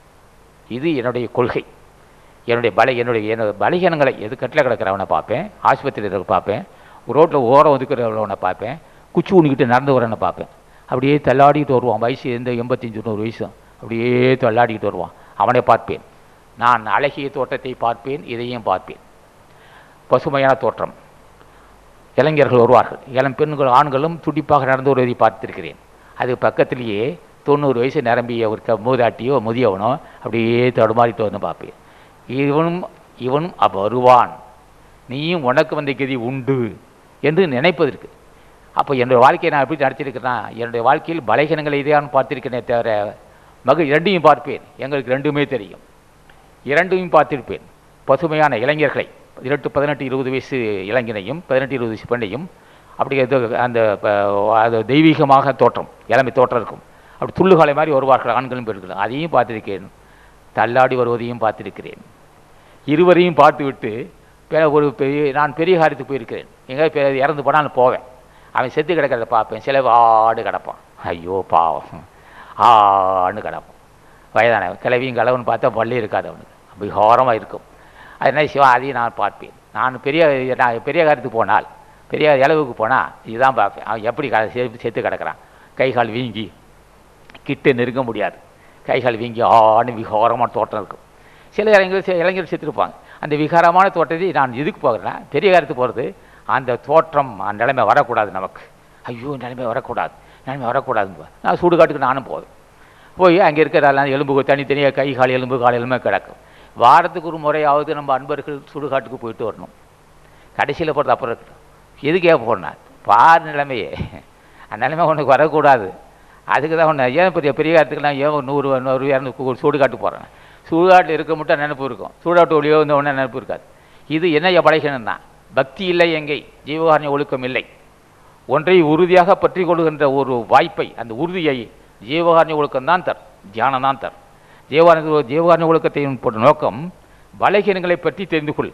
இது என்னுடைய கொள்கை என்னுடைய பல என்னுடைய என்னோட பலகீனங்களை எது கட்டில் கிடக்கிறவனை பார்ப்பேன் ஆஸ்பத்திரியில் இருக்க பார்ப்பேன் ரோட்டில் ஓரம் ஒதுக்கிறவனை பார்ப்பேன் குச்சி ஊனிக்கிட்டு நடந்து வரவனை பார்ப்பேன் அப்படியே தள்ளாடிட்டு வருவான் வயசு எந்த எண்பத்தஞ்சு நூறு வயசும் அப்படியே தள்ளாடிக்கிட்டு வருவான் அவனை பார்ப்பேன் நான் அழகிய தோட்டத்தை பார்ப்பேன் இதையும் பார்ப்பேன் பசுமையான தோற்றம் இளைஞர்கள் வருவார்கள் இளம் பெண்கள் ஆண்களும் துடிப்பாக நடந்து வருவதை பார்த்திருக்கிறேன் அது பக்கத்திலேயே தொண்ணூறு வயசு நிரம்பிய ஒரு க மூதாட்டியோ முதியவனோ அப்படியே தடுமாறிட்டு வந்து பார்ப்பேன் இவனும் இவனும் அப்ப வருவான் நீயும் உனக்கு வந்த கதி உண்டு என்று நினைப்பதற்கு அப்போ என்னுடைய வாழ்க்கையை நான் எப்படி நடத்தியிருக்கிறேன்னா என்னுடைய வாழ்க்கையில் பலகீனங்களை இதையான் பார்த்திருக்கிறேனே தவிர மகள் இரண்டையும் பார்ப்பேன் எங்களுக்கு ரெண்டுமே தெரியும் இரண்டையும் பார்த்திருப்பேன் பசுமையான இளைஞர்களை பதினெட்டு பதினெட்டு இருபது வயசு இளைஞனையும் பதினெட்டு இருபது வயசு பெண்ணையும் அப்படி அது அந்த ப- அது தெய்வீகமாக தோற்றம் இளமை தோற்றம் இருக்கும் அப்படி துள்ளுகாலை மாதிரி வருவார்கள் ஆண்களும் பெண்களும் அதையும் பார்த்திருக்கேன் தள்ளாடி வருவதையும் பார்த்திருக்கிறேன் இருவரையும் பார்த்துவிட்டு பிற- ஒரு பெரிய நான் பெரிய காரியத்துக்கு போயிருக்கிறேன் எங்கேயாவது பெ- இறந்து போனால் நான் போவேன் அவன் செத்து கிடக்கிறத பார்ப்பேன் சில ஆடு கிடப்பான் ஐயோ பாவம் ஆன்னு கிடப்பான் வயதான கிளவியும் கிழவன் பார்த்தா பள்ளி இருக்காது அவனுக்கு விகாரமாக இருக்கும் அதனால் சிவா அதையும் நான் பார்ப்பேன் நான் பெரிய நான் பெரிய காரியத்துக்கு போனால் பெரிய இளவுக்கு போனால் இதுதான் பார்ப்பேன் அவன் எப்படி க செத்து செத்து கிடக்கிறான் கை கால் வீங்கி கிட்ட நெருங்க முடியாது கை கால் வீங்கி ஆன்னு விகாரமான தோட்டம் இருக்கும் சில இளைஞர்கள் சில இளைஞர்கள் செத்துருப்பாங்க அந்த விகாரமான தோட்டத்தை நான் எதுக்கு போகிறேன்னா பெரிய காரியத்துக்கு போகிறது அந்த தோற்றம் அந்த நிலைமை வரக்கூடாது நமக்கு ஐயோ நிலைமை வரக்கூடாது நிலைமை வரக்கூடாதுன்னு நான் சுடுகாட்டுக்கு நானும் போவேன் போய் அங்கே இருக்கிறதெல்லாம் எலும்பு தனித்தனியாக கை கால் எலும்பு கால் எலும்பு கிடக்கும் வாரத்துக்கு ஒரு முறையாவது நம்ம அன்பர்கள் சுடுகாட்டுக்கு போயிட்டு வரணும் கடைசியில் போகிறது அப்புறம் இருக்கட்டும் எதுக்கே போனா பார் நிலைமையே அந்த நிலைமை உனக்கு வரக்கூடாது அதுக்கு தான் ஒன்று ஏன் பெரிய பெரிய காலத்துக்குலாம் ஏன் ஒரு நூறு நூறு இரநூறு சுடுகாட்டு போகிறேன் சுடுகாட்டில் இருக்க மட்டும் நினைப்பு இருக்கும் சுடுகாட்டு ஒளியோ வந்து ஒன்றும் நினைப்பு இருக்காது இது என்ன படைக்கணும்னா பக்தி இல்லை எங்கே ஜீவகாரண்ய ஒழுக்கம் இல்லை ஒன்றை உறுதியாக பற்றி கொள்கின்ற ஒரு வாய்ப்பை அந்த உறுதியை ஜீவகாரண்ய ஒழுக்கம் தான் தர் தியானம் தான் தர் ஜீவகாரண்ய ஜீவகாரண்ய ஒழுக்கத்தின் போட்ட நோக்கம் பலகீனங்களை பற்றி தெரிந்து கொள்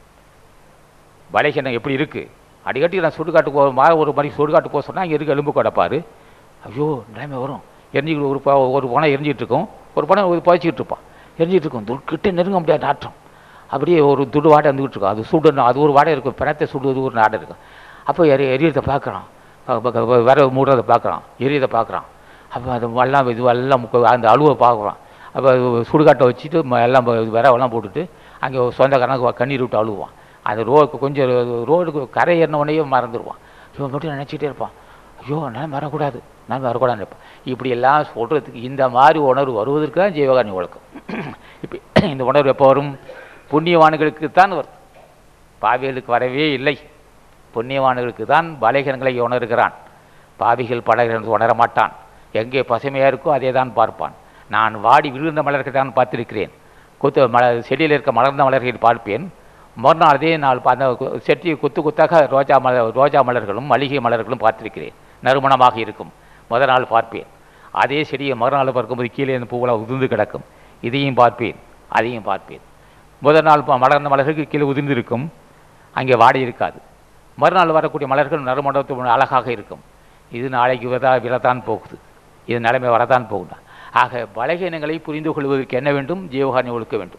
பலகீனம் எப்படி இருக்குது அடிக்கடி நான் சுடுகாட்டுக்கு போக மா ஒரு மாதிரி சுடுகாட்டு போக சொன்னால் இங்கே இருக்க எலும்பு கிடப்பாரு ஐயோ நிலைமை வரும் எரிஞ்சிக்கிட்டு ஒரு ப- ஒரு பணம் எரிஞ்சிட்டு இருக்கும் ஒரு பணம் ஒரு புதைச்சிக்கிட்டு இருப்பான் எரிஞ்சிட்டு இருக்கும் து- கிட்ட நெருங்க முடியாத நாற்றம் அப்படியே ஒரு துடு வாடை வந்துக்கிட்டு இருக்கும் அது சுடணும் அது ஒரு வாடை இருக்கும் பிணத்தை சுடுவது ஒரு நாடை இருக்கும் அப்போ எரி எரியறதை பார்க்குறான் வேற மூடுறதை பார்க்குறான் எரியதை பார்க்குறான் அப்போ அது எல்லாம் இது எல்லாம் முக்க- அந்த அழுவை பார்க்குறான் அப்போ சுடுகாட்டை வச்சுட்டு ம- எல்லாம் ப- விரவெல்லாம் போட்டுட்டு அங்கே சொந்தக்காரனுக்கு கண்ணீர் விட்டு அழுவான் அந்த ரோடு கொஞ்சம் ரோடுக்கு கரை ஏறின உடனே மறந்துடுவான் இவன் மட்டும் நினச்சிட்டே இருப்பான் ஐயோ நான் வரக்கூடாது நான் வரக்கூடாதுன்னு இருப்பான் இப்படி எல்லாம் சொல்கிறதுக்கு இந்த மாதிரி உணர்வு வருவதற்கு தான் ஜீவகாரணி ஒழுக்கம் இப்போ இந்த உணர்வு எப்போ வரும் புண்ணியவான்களுக்கு தான் வரும் பாவிகளுக்கு வரவே இல்லை புண்ணியவான்களுக்கு தான் பலகீனங்களை உணர்கிறான் பாவிகள் பலகீனத்தை உணர மாட்டான் எங்கே பசுமையாக இருக்கோ அதே தான் பார்ப்பான் நான் வாடி விழுந்த மலர்களை தான் பார்த்திருக்கிறேன் கொத்து மல செடியில் இருக்க மலர்ந்த மலர்களை பார்ப்பேன் மறுநாள் அதே நாள் பா- அந்த கு- செட்டி கொத்து கொத்தாக ரோஜா மலர் ரோஜா மலர்களும் மல்லிகை மலர்களும் பார்த்திருக்கிறேன் நறுமணமாக இருக்கும் முதல் நாள் பார்ப்பேன் அதே செடியை மறுநாள் பார்க்கும்போது கீழே இந்த பூவெல்லாம் உதிர்ந்து கிடக்கும் இதையும் பார்ப்பேன் அதையும் பார்ப்பேன் முதல் நாள் ப- மலர்ந்த மலர்களுக்கு கீழே உதிர்ந்து இருக்கும் அங்கே வாடை இருக்காது மறுநாள் வரக்கூடிய மலர்கள் நறுமணத்து அழகாக இருக்கும் இது நாளைக்கு விரதா விரதான் போகுது இது நிலைமை வரதான் போகுது ஆக பலகீனங்களை புரிந்து கொள்வதற்கு என்ன வேண்டும் ஜீவகாரணி ஒழுக்க வேண்டும்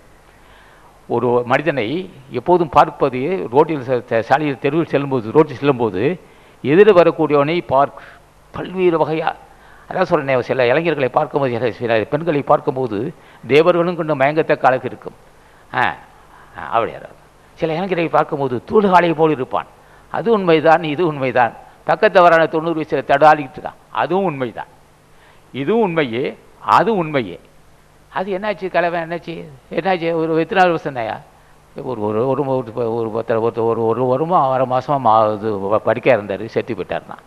ஒரு மனிதனை எப்போதும் பார்ப்பது ரோட்டில் ச- ச- சாலையில் தெருவில் செல்லும்போது ரோட்டில் செல்லும்போது எதிர வரக்கூடியவனை பார்க் பல்வேறு வகையா அதான் சொல்றேன் சில இளைஞர்களை பார்க்கும்போது சில சில பெண்களை பார்க்கும்போது தேவர்களும் கொண்டு மயங்கத்தக்க அழகு இருக்கும் ஆ ஆ, அப்படி யாராவது சில இளைஞரை பார்க்கும்போது தூளுகாலை போல் இருப்பான் அது உண்மைதான் இது உண்மைதான் பக்கத்து வரான தொண்ணூறு வயசுல தடாலிக்கிட்டு இருக்கான் அதுவும் உண்மைதான் இதுவும் உண்மையே அது உண்மையே அது என்னாச்சு கலவை என்னாச்சு என்னாச்சு ஒரு எத்தனை நாள் வருஷம் தாயா ஒரு ஒரு ஒரு ஒரு ஒரு பத்து- ஒரு ஒரு ஒரு வருமா ஆறு மாதமாக மா இது படிக்க இருந்தார் செத்து போயிட்டார்னா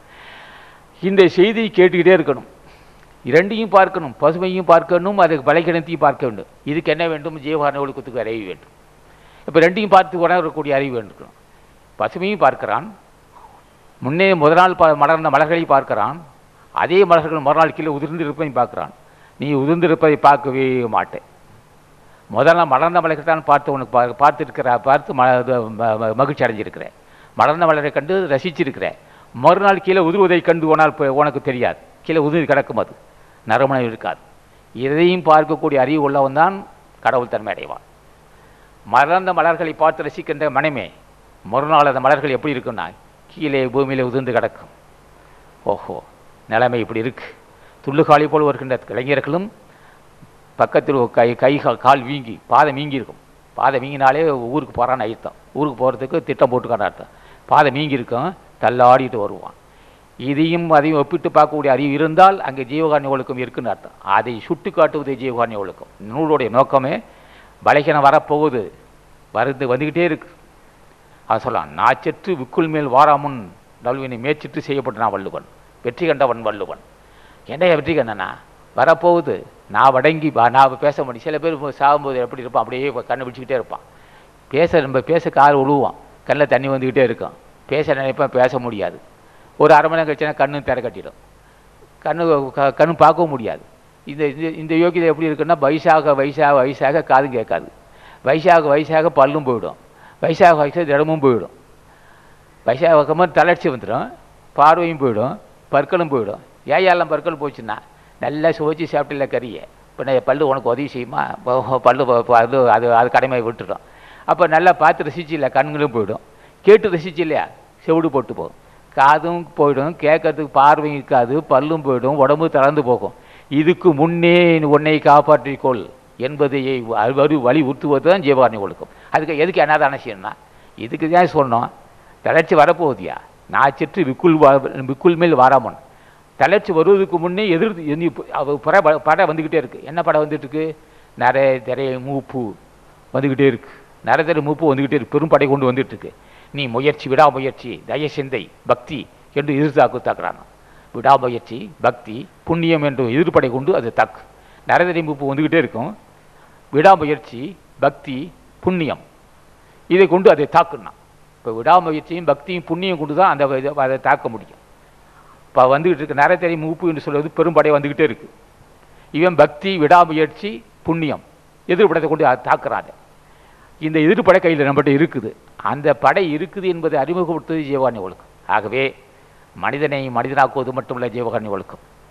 இந்த செய்தியை கேட்டுக்கிட்டே இருக்கணும் இரண்டையும் பார்க்கணும் பசுமையும் பார்க்கணும் அதுக்கு பலகிணத்தையும் பார்க்க வேண்டும் இதுக்கு என்ன வேண்டும் ஜீவகாரண ஒழுக்கத்துக்கு அறிவு வேண்டும் இப்போ ரெண்டையும் பார்த்து உணரக்கூடிய அறிவு வேண்டும் பசுமையும் பார்க்கிறான் முன்னே முதல் நாள் ப- மலர்ந்த மலர்களை பார்க்கிறான் அதே மலர்கள் மறுநாள் கீழே உதிர்ந்திருப்பதையும் பார்க்கிறான் நீ உதிர்ந்திருப்பதை பார்க்கவே மாட்டேன் முதல் நாள் மலர்ந்த மலர்கள் தான் பார்த்து உனக்கு பா பார்த்துருக்கிற பார்த்து ம இது ம- ம- மகிழ்ச்சி அடைஞ்சிருக்கிறேன் மலர்ந்த மலரை கண்டு ரசிச்சிருக்கிறேன் மறுநாள் கீழே உதிர்வதை கண்டு உனால் ப- உனக்கு தெரியாது கீழே உதிரி கிடக்கும் அது நறுமணம் இருக்காது இதையும் பார்க்கக்கூடிய அறிவு உள்ளவன் தான் கடவுள் தன்மை அடைவான் மலர்ந்த மலர்களை பார்த்து ரசிக்கின்ற மனமே மறுநாள் அந்த மலர்கள் எப்படி இருக்குன்னா கீழே பூமியில உதிர்ந்து கிடக்கும் ஓஹோ நிலைமை இப்படி இருக்கு துள்ளுகாலி போல் வருகின்ற இளைஞர்களும் பக்கத்தில் ஒரு கை கை கா- கால் வீங்கி பாதை வீங்கி இருக்கும் பாதை வீங்கினாலே ஊருக்கு போகிறான்னு அர்த்தம் ஊருக்கு போகிறதுக்கு திட்டம் போட்டுக்கான அர்த்தம் பாதை வீங்கி இருக்கும் தள்ளாடிட்டு வருவான் இதையும் அதையும் ஒப்பிட்டு பார்க்கக்கூடிய அறிவு இருந்தால் அங்கே ஜீவகாரணி ஒழுக்கம் இருக்குன்னு அர்த்தம் அதை சுட்டி காட்டுவது ஜீவகாரணி ஒழுக்கம் நூலுடைய நோக்கமே பலகீனம் வரப்போகுது வருது வந்துக்கிட்டே இருக்கு அவன் சொல்லலாம் நாச்சற்று விக்குள் மேல் வாராமுன் நல்வினை மேய்ச்சிட்டு செய்யப்பட்ட நான் வள்ளுவன் வெற்றி கண்டவன் வள்ளுவன் என்ன வெற்றி கண்டனா வரப்போகுது நான் வடங்கி வா- நான் பேச முடியும் சில பேர் இப்போ சாகும்போது எப்படி இருப்பான் அப்படியே கண்ணை பிடிச்சிக்கிட்டே இருப்பான் பேச நம்ம பேச கார் விழுவான் கண்ணில் தண்ணி வந்துக்கிட்டே இருக்கும் பேச நினைப்பேன் பேச முடியாது ஒரு அரை மணி நேரம் கழிச்சுனா கண்ணு திற கட்டிடும் கண்ணு க- கண்ணு பார்க்கவும் முடியாது இந்த இந்த- இந்த யோகிதை எப்படி இருக்குன்னா வயசாக வயசாக வயசாக காதும் கேட்காது வயசாக வயசாக பல்லும் போயிடும் வயசாக வயசாக திடமும் போயிடும் வயசாக பக்கமாக தளர்ச்சி வந்துடும் பார்வையும் போயிடும் பற்களும் போயிடும் ஏயாலாம் பற்கள் போச்சுன்னா நல்லா சுவைச்சு சாப்பிட்டுல கறியை இப்போ நான் பல்லு உனக்கு உதவி செய்யுமா ப- பல்லு ப- ப- அது அது அது கடமையை விட்டுடும் அப்போ நல்லா பார்த்து ரசிச்சு இல்லை கண்களும் போயிடும் கேட்டு ரசிச்சு இல்லையா செவிடு போட்டு போகும் காதும் போயிடும் கேட்கறதுக்கு பார்வையும் இருக்காது பல்லும் போயிடும் உடம்பு தளர்ந்து போகும் இதுக்கு முன்னே உன்னை காப்பாற்றிக்கொள் என்பதை வரி வழி உறுத்துவது தான் ஜீவாரணி ஒழுக்கம் அதுக்கு எதுக்கு அனாதானம் செய்யணும்னா இதுக்கு தான் சொன்னோம் தளர்ச்சி வரப்போகுதியா நான் சிற்று விக்குள் வா- விக்குள் மேல் வாராமன் தளர்ச்சி வருவதற்கு முன்னே எதிர் எண்ணி- அவ பட படம் வந்துக்கிட்டே இருக்கு என்ன படம் வந்துட்டு இருக்கு நிறைய திரைய மூப்பு வந்துக்கிட்டே இருக்கு நிறைய திரை மூப்பு வந்துக்கிட்டே இருக்கு பெரும் படை கொண்டு வந்துட்டு இருக்கு நீ முயற்சி விடாமுயற்சி தயசிந்தை பக்தி என்று எதிர்த்தாக்கு தாக்குறான் விடாமுயற்சி பக்தி புண்ணியம் என்று எதிர்ப்படை கொண்டு அது தாக்கு நரதரி மூப்பு வந்துக்கிட்டே இருக்கும் விடாமுயற்சி பக்தி புண்ணியம் இதை கொண்டு அதை தாக்குனான் இப்போ விடாமுயற்சியும் பக்தியும் புண்ணியம் கொண்டு தான் அந்த இதை- அதை தாக்க முடியும் இப்போ வந்துக்கிட்டு இருக்கு நரதரி மூப்பு என்று சொல்வது பெரும்படை வந்துக்கிட்டே இருக்கு இவன் பக்தி விடாமுயற்சி புண்ணியம் எதிர்படத்தை கொண்டு அதை தாக்குறாங்க இந்த எதிர்படை கையில் நம்மகிட்ட இருக்குது அந்த படை இருக்குது என்பதை அறிமுகப்படுத்துவது ஜீவகாரணி ஒழுக்கம் ஆகவே மனிதனை மனிதனாக்குவது மட்டுமல்ல ஜீவகாரணி ஒழுக்கம்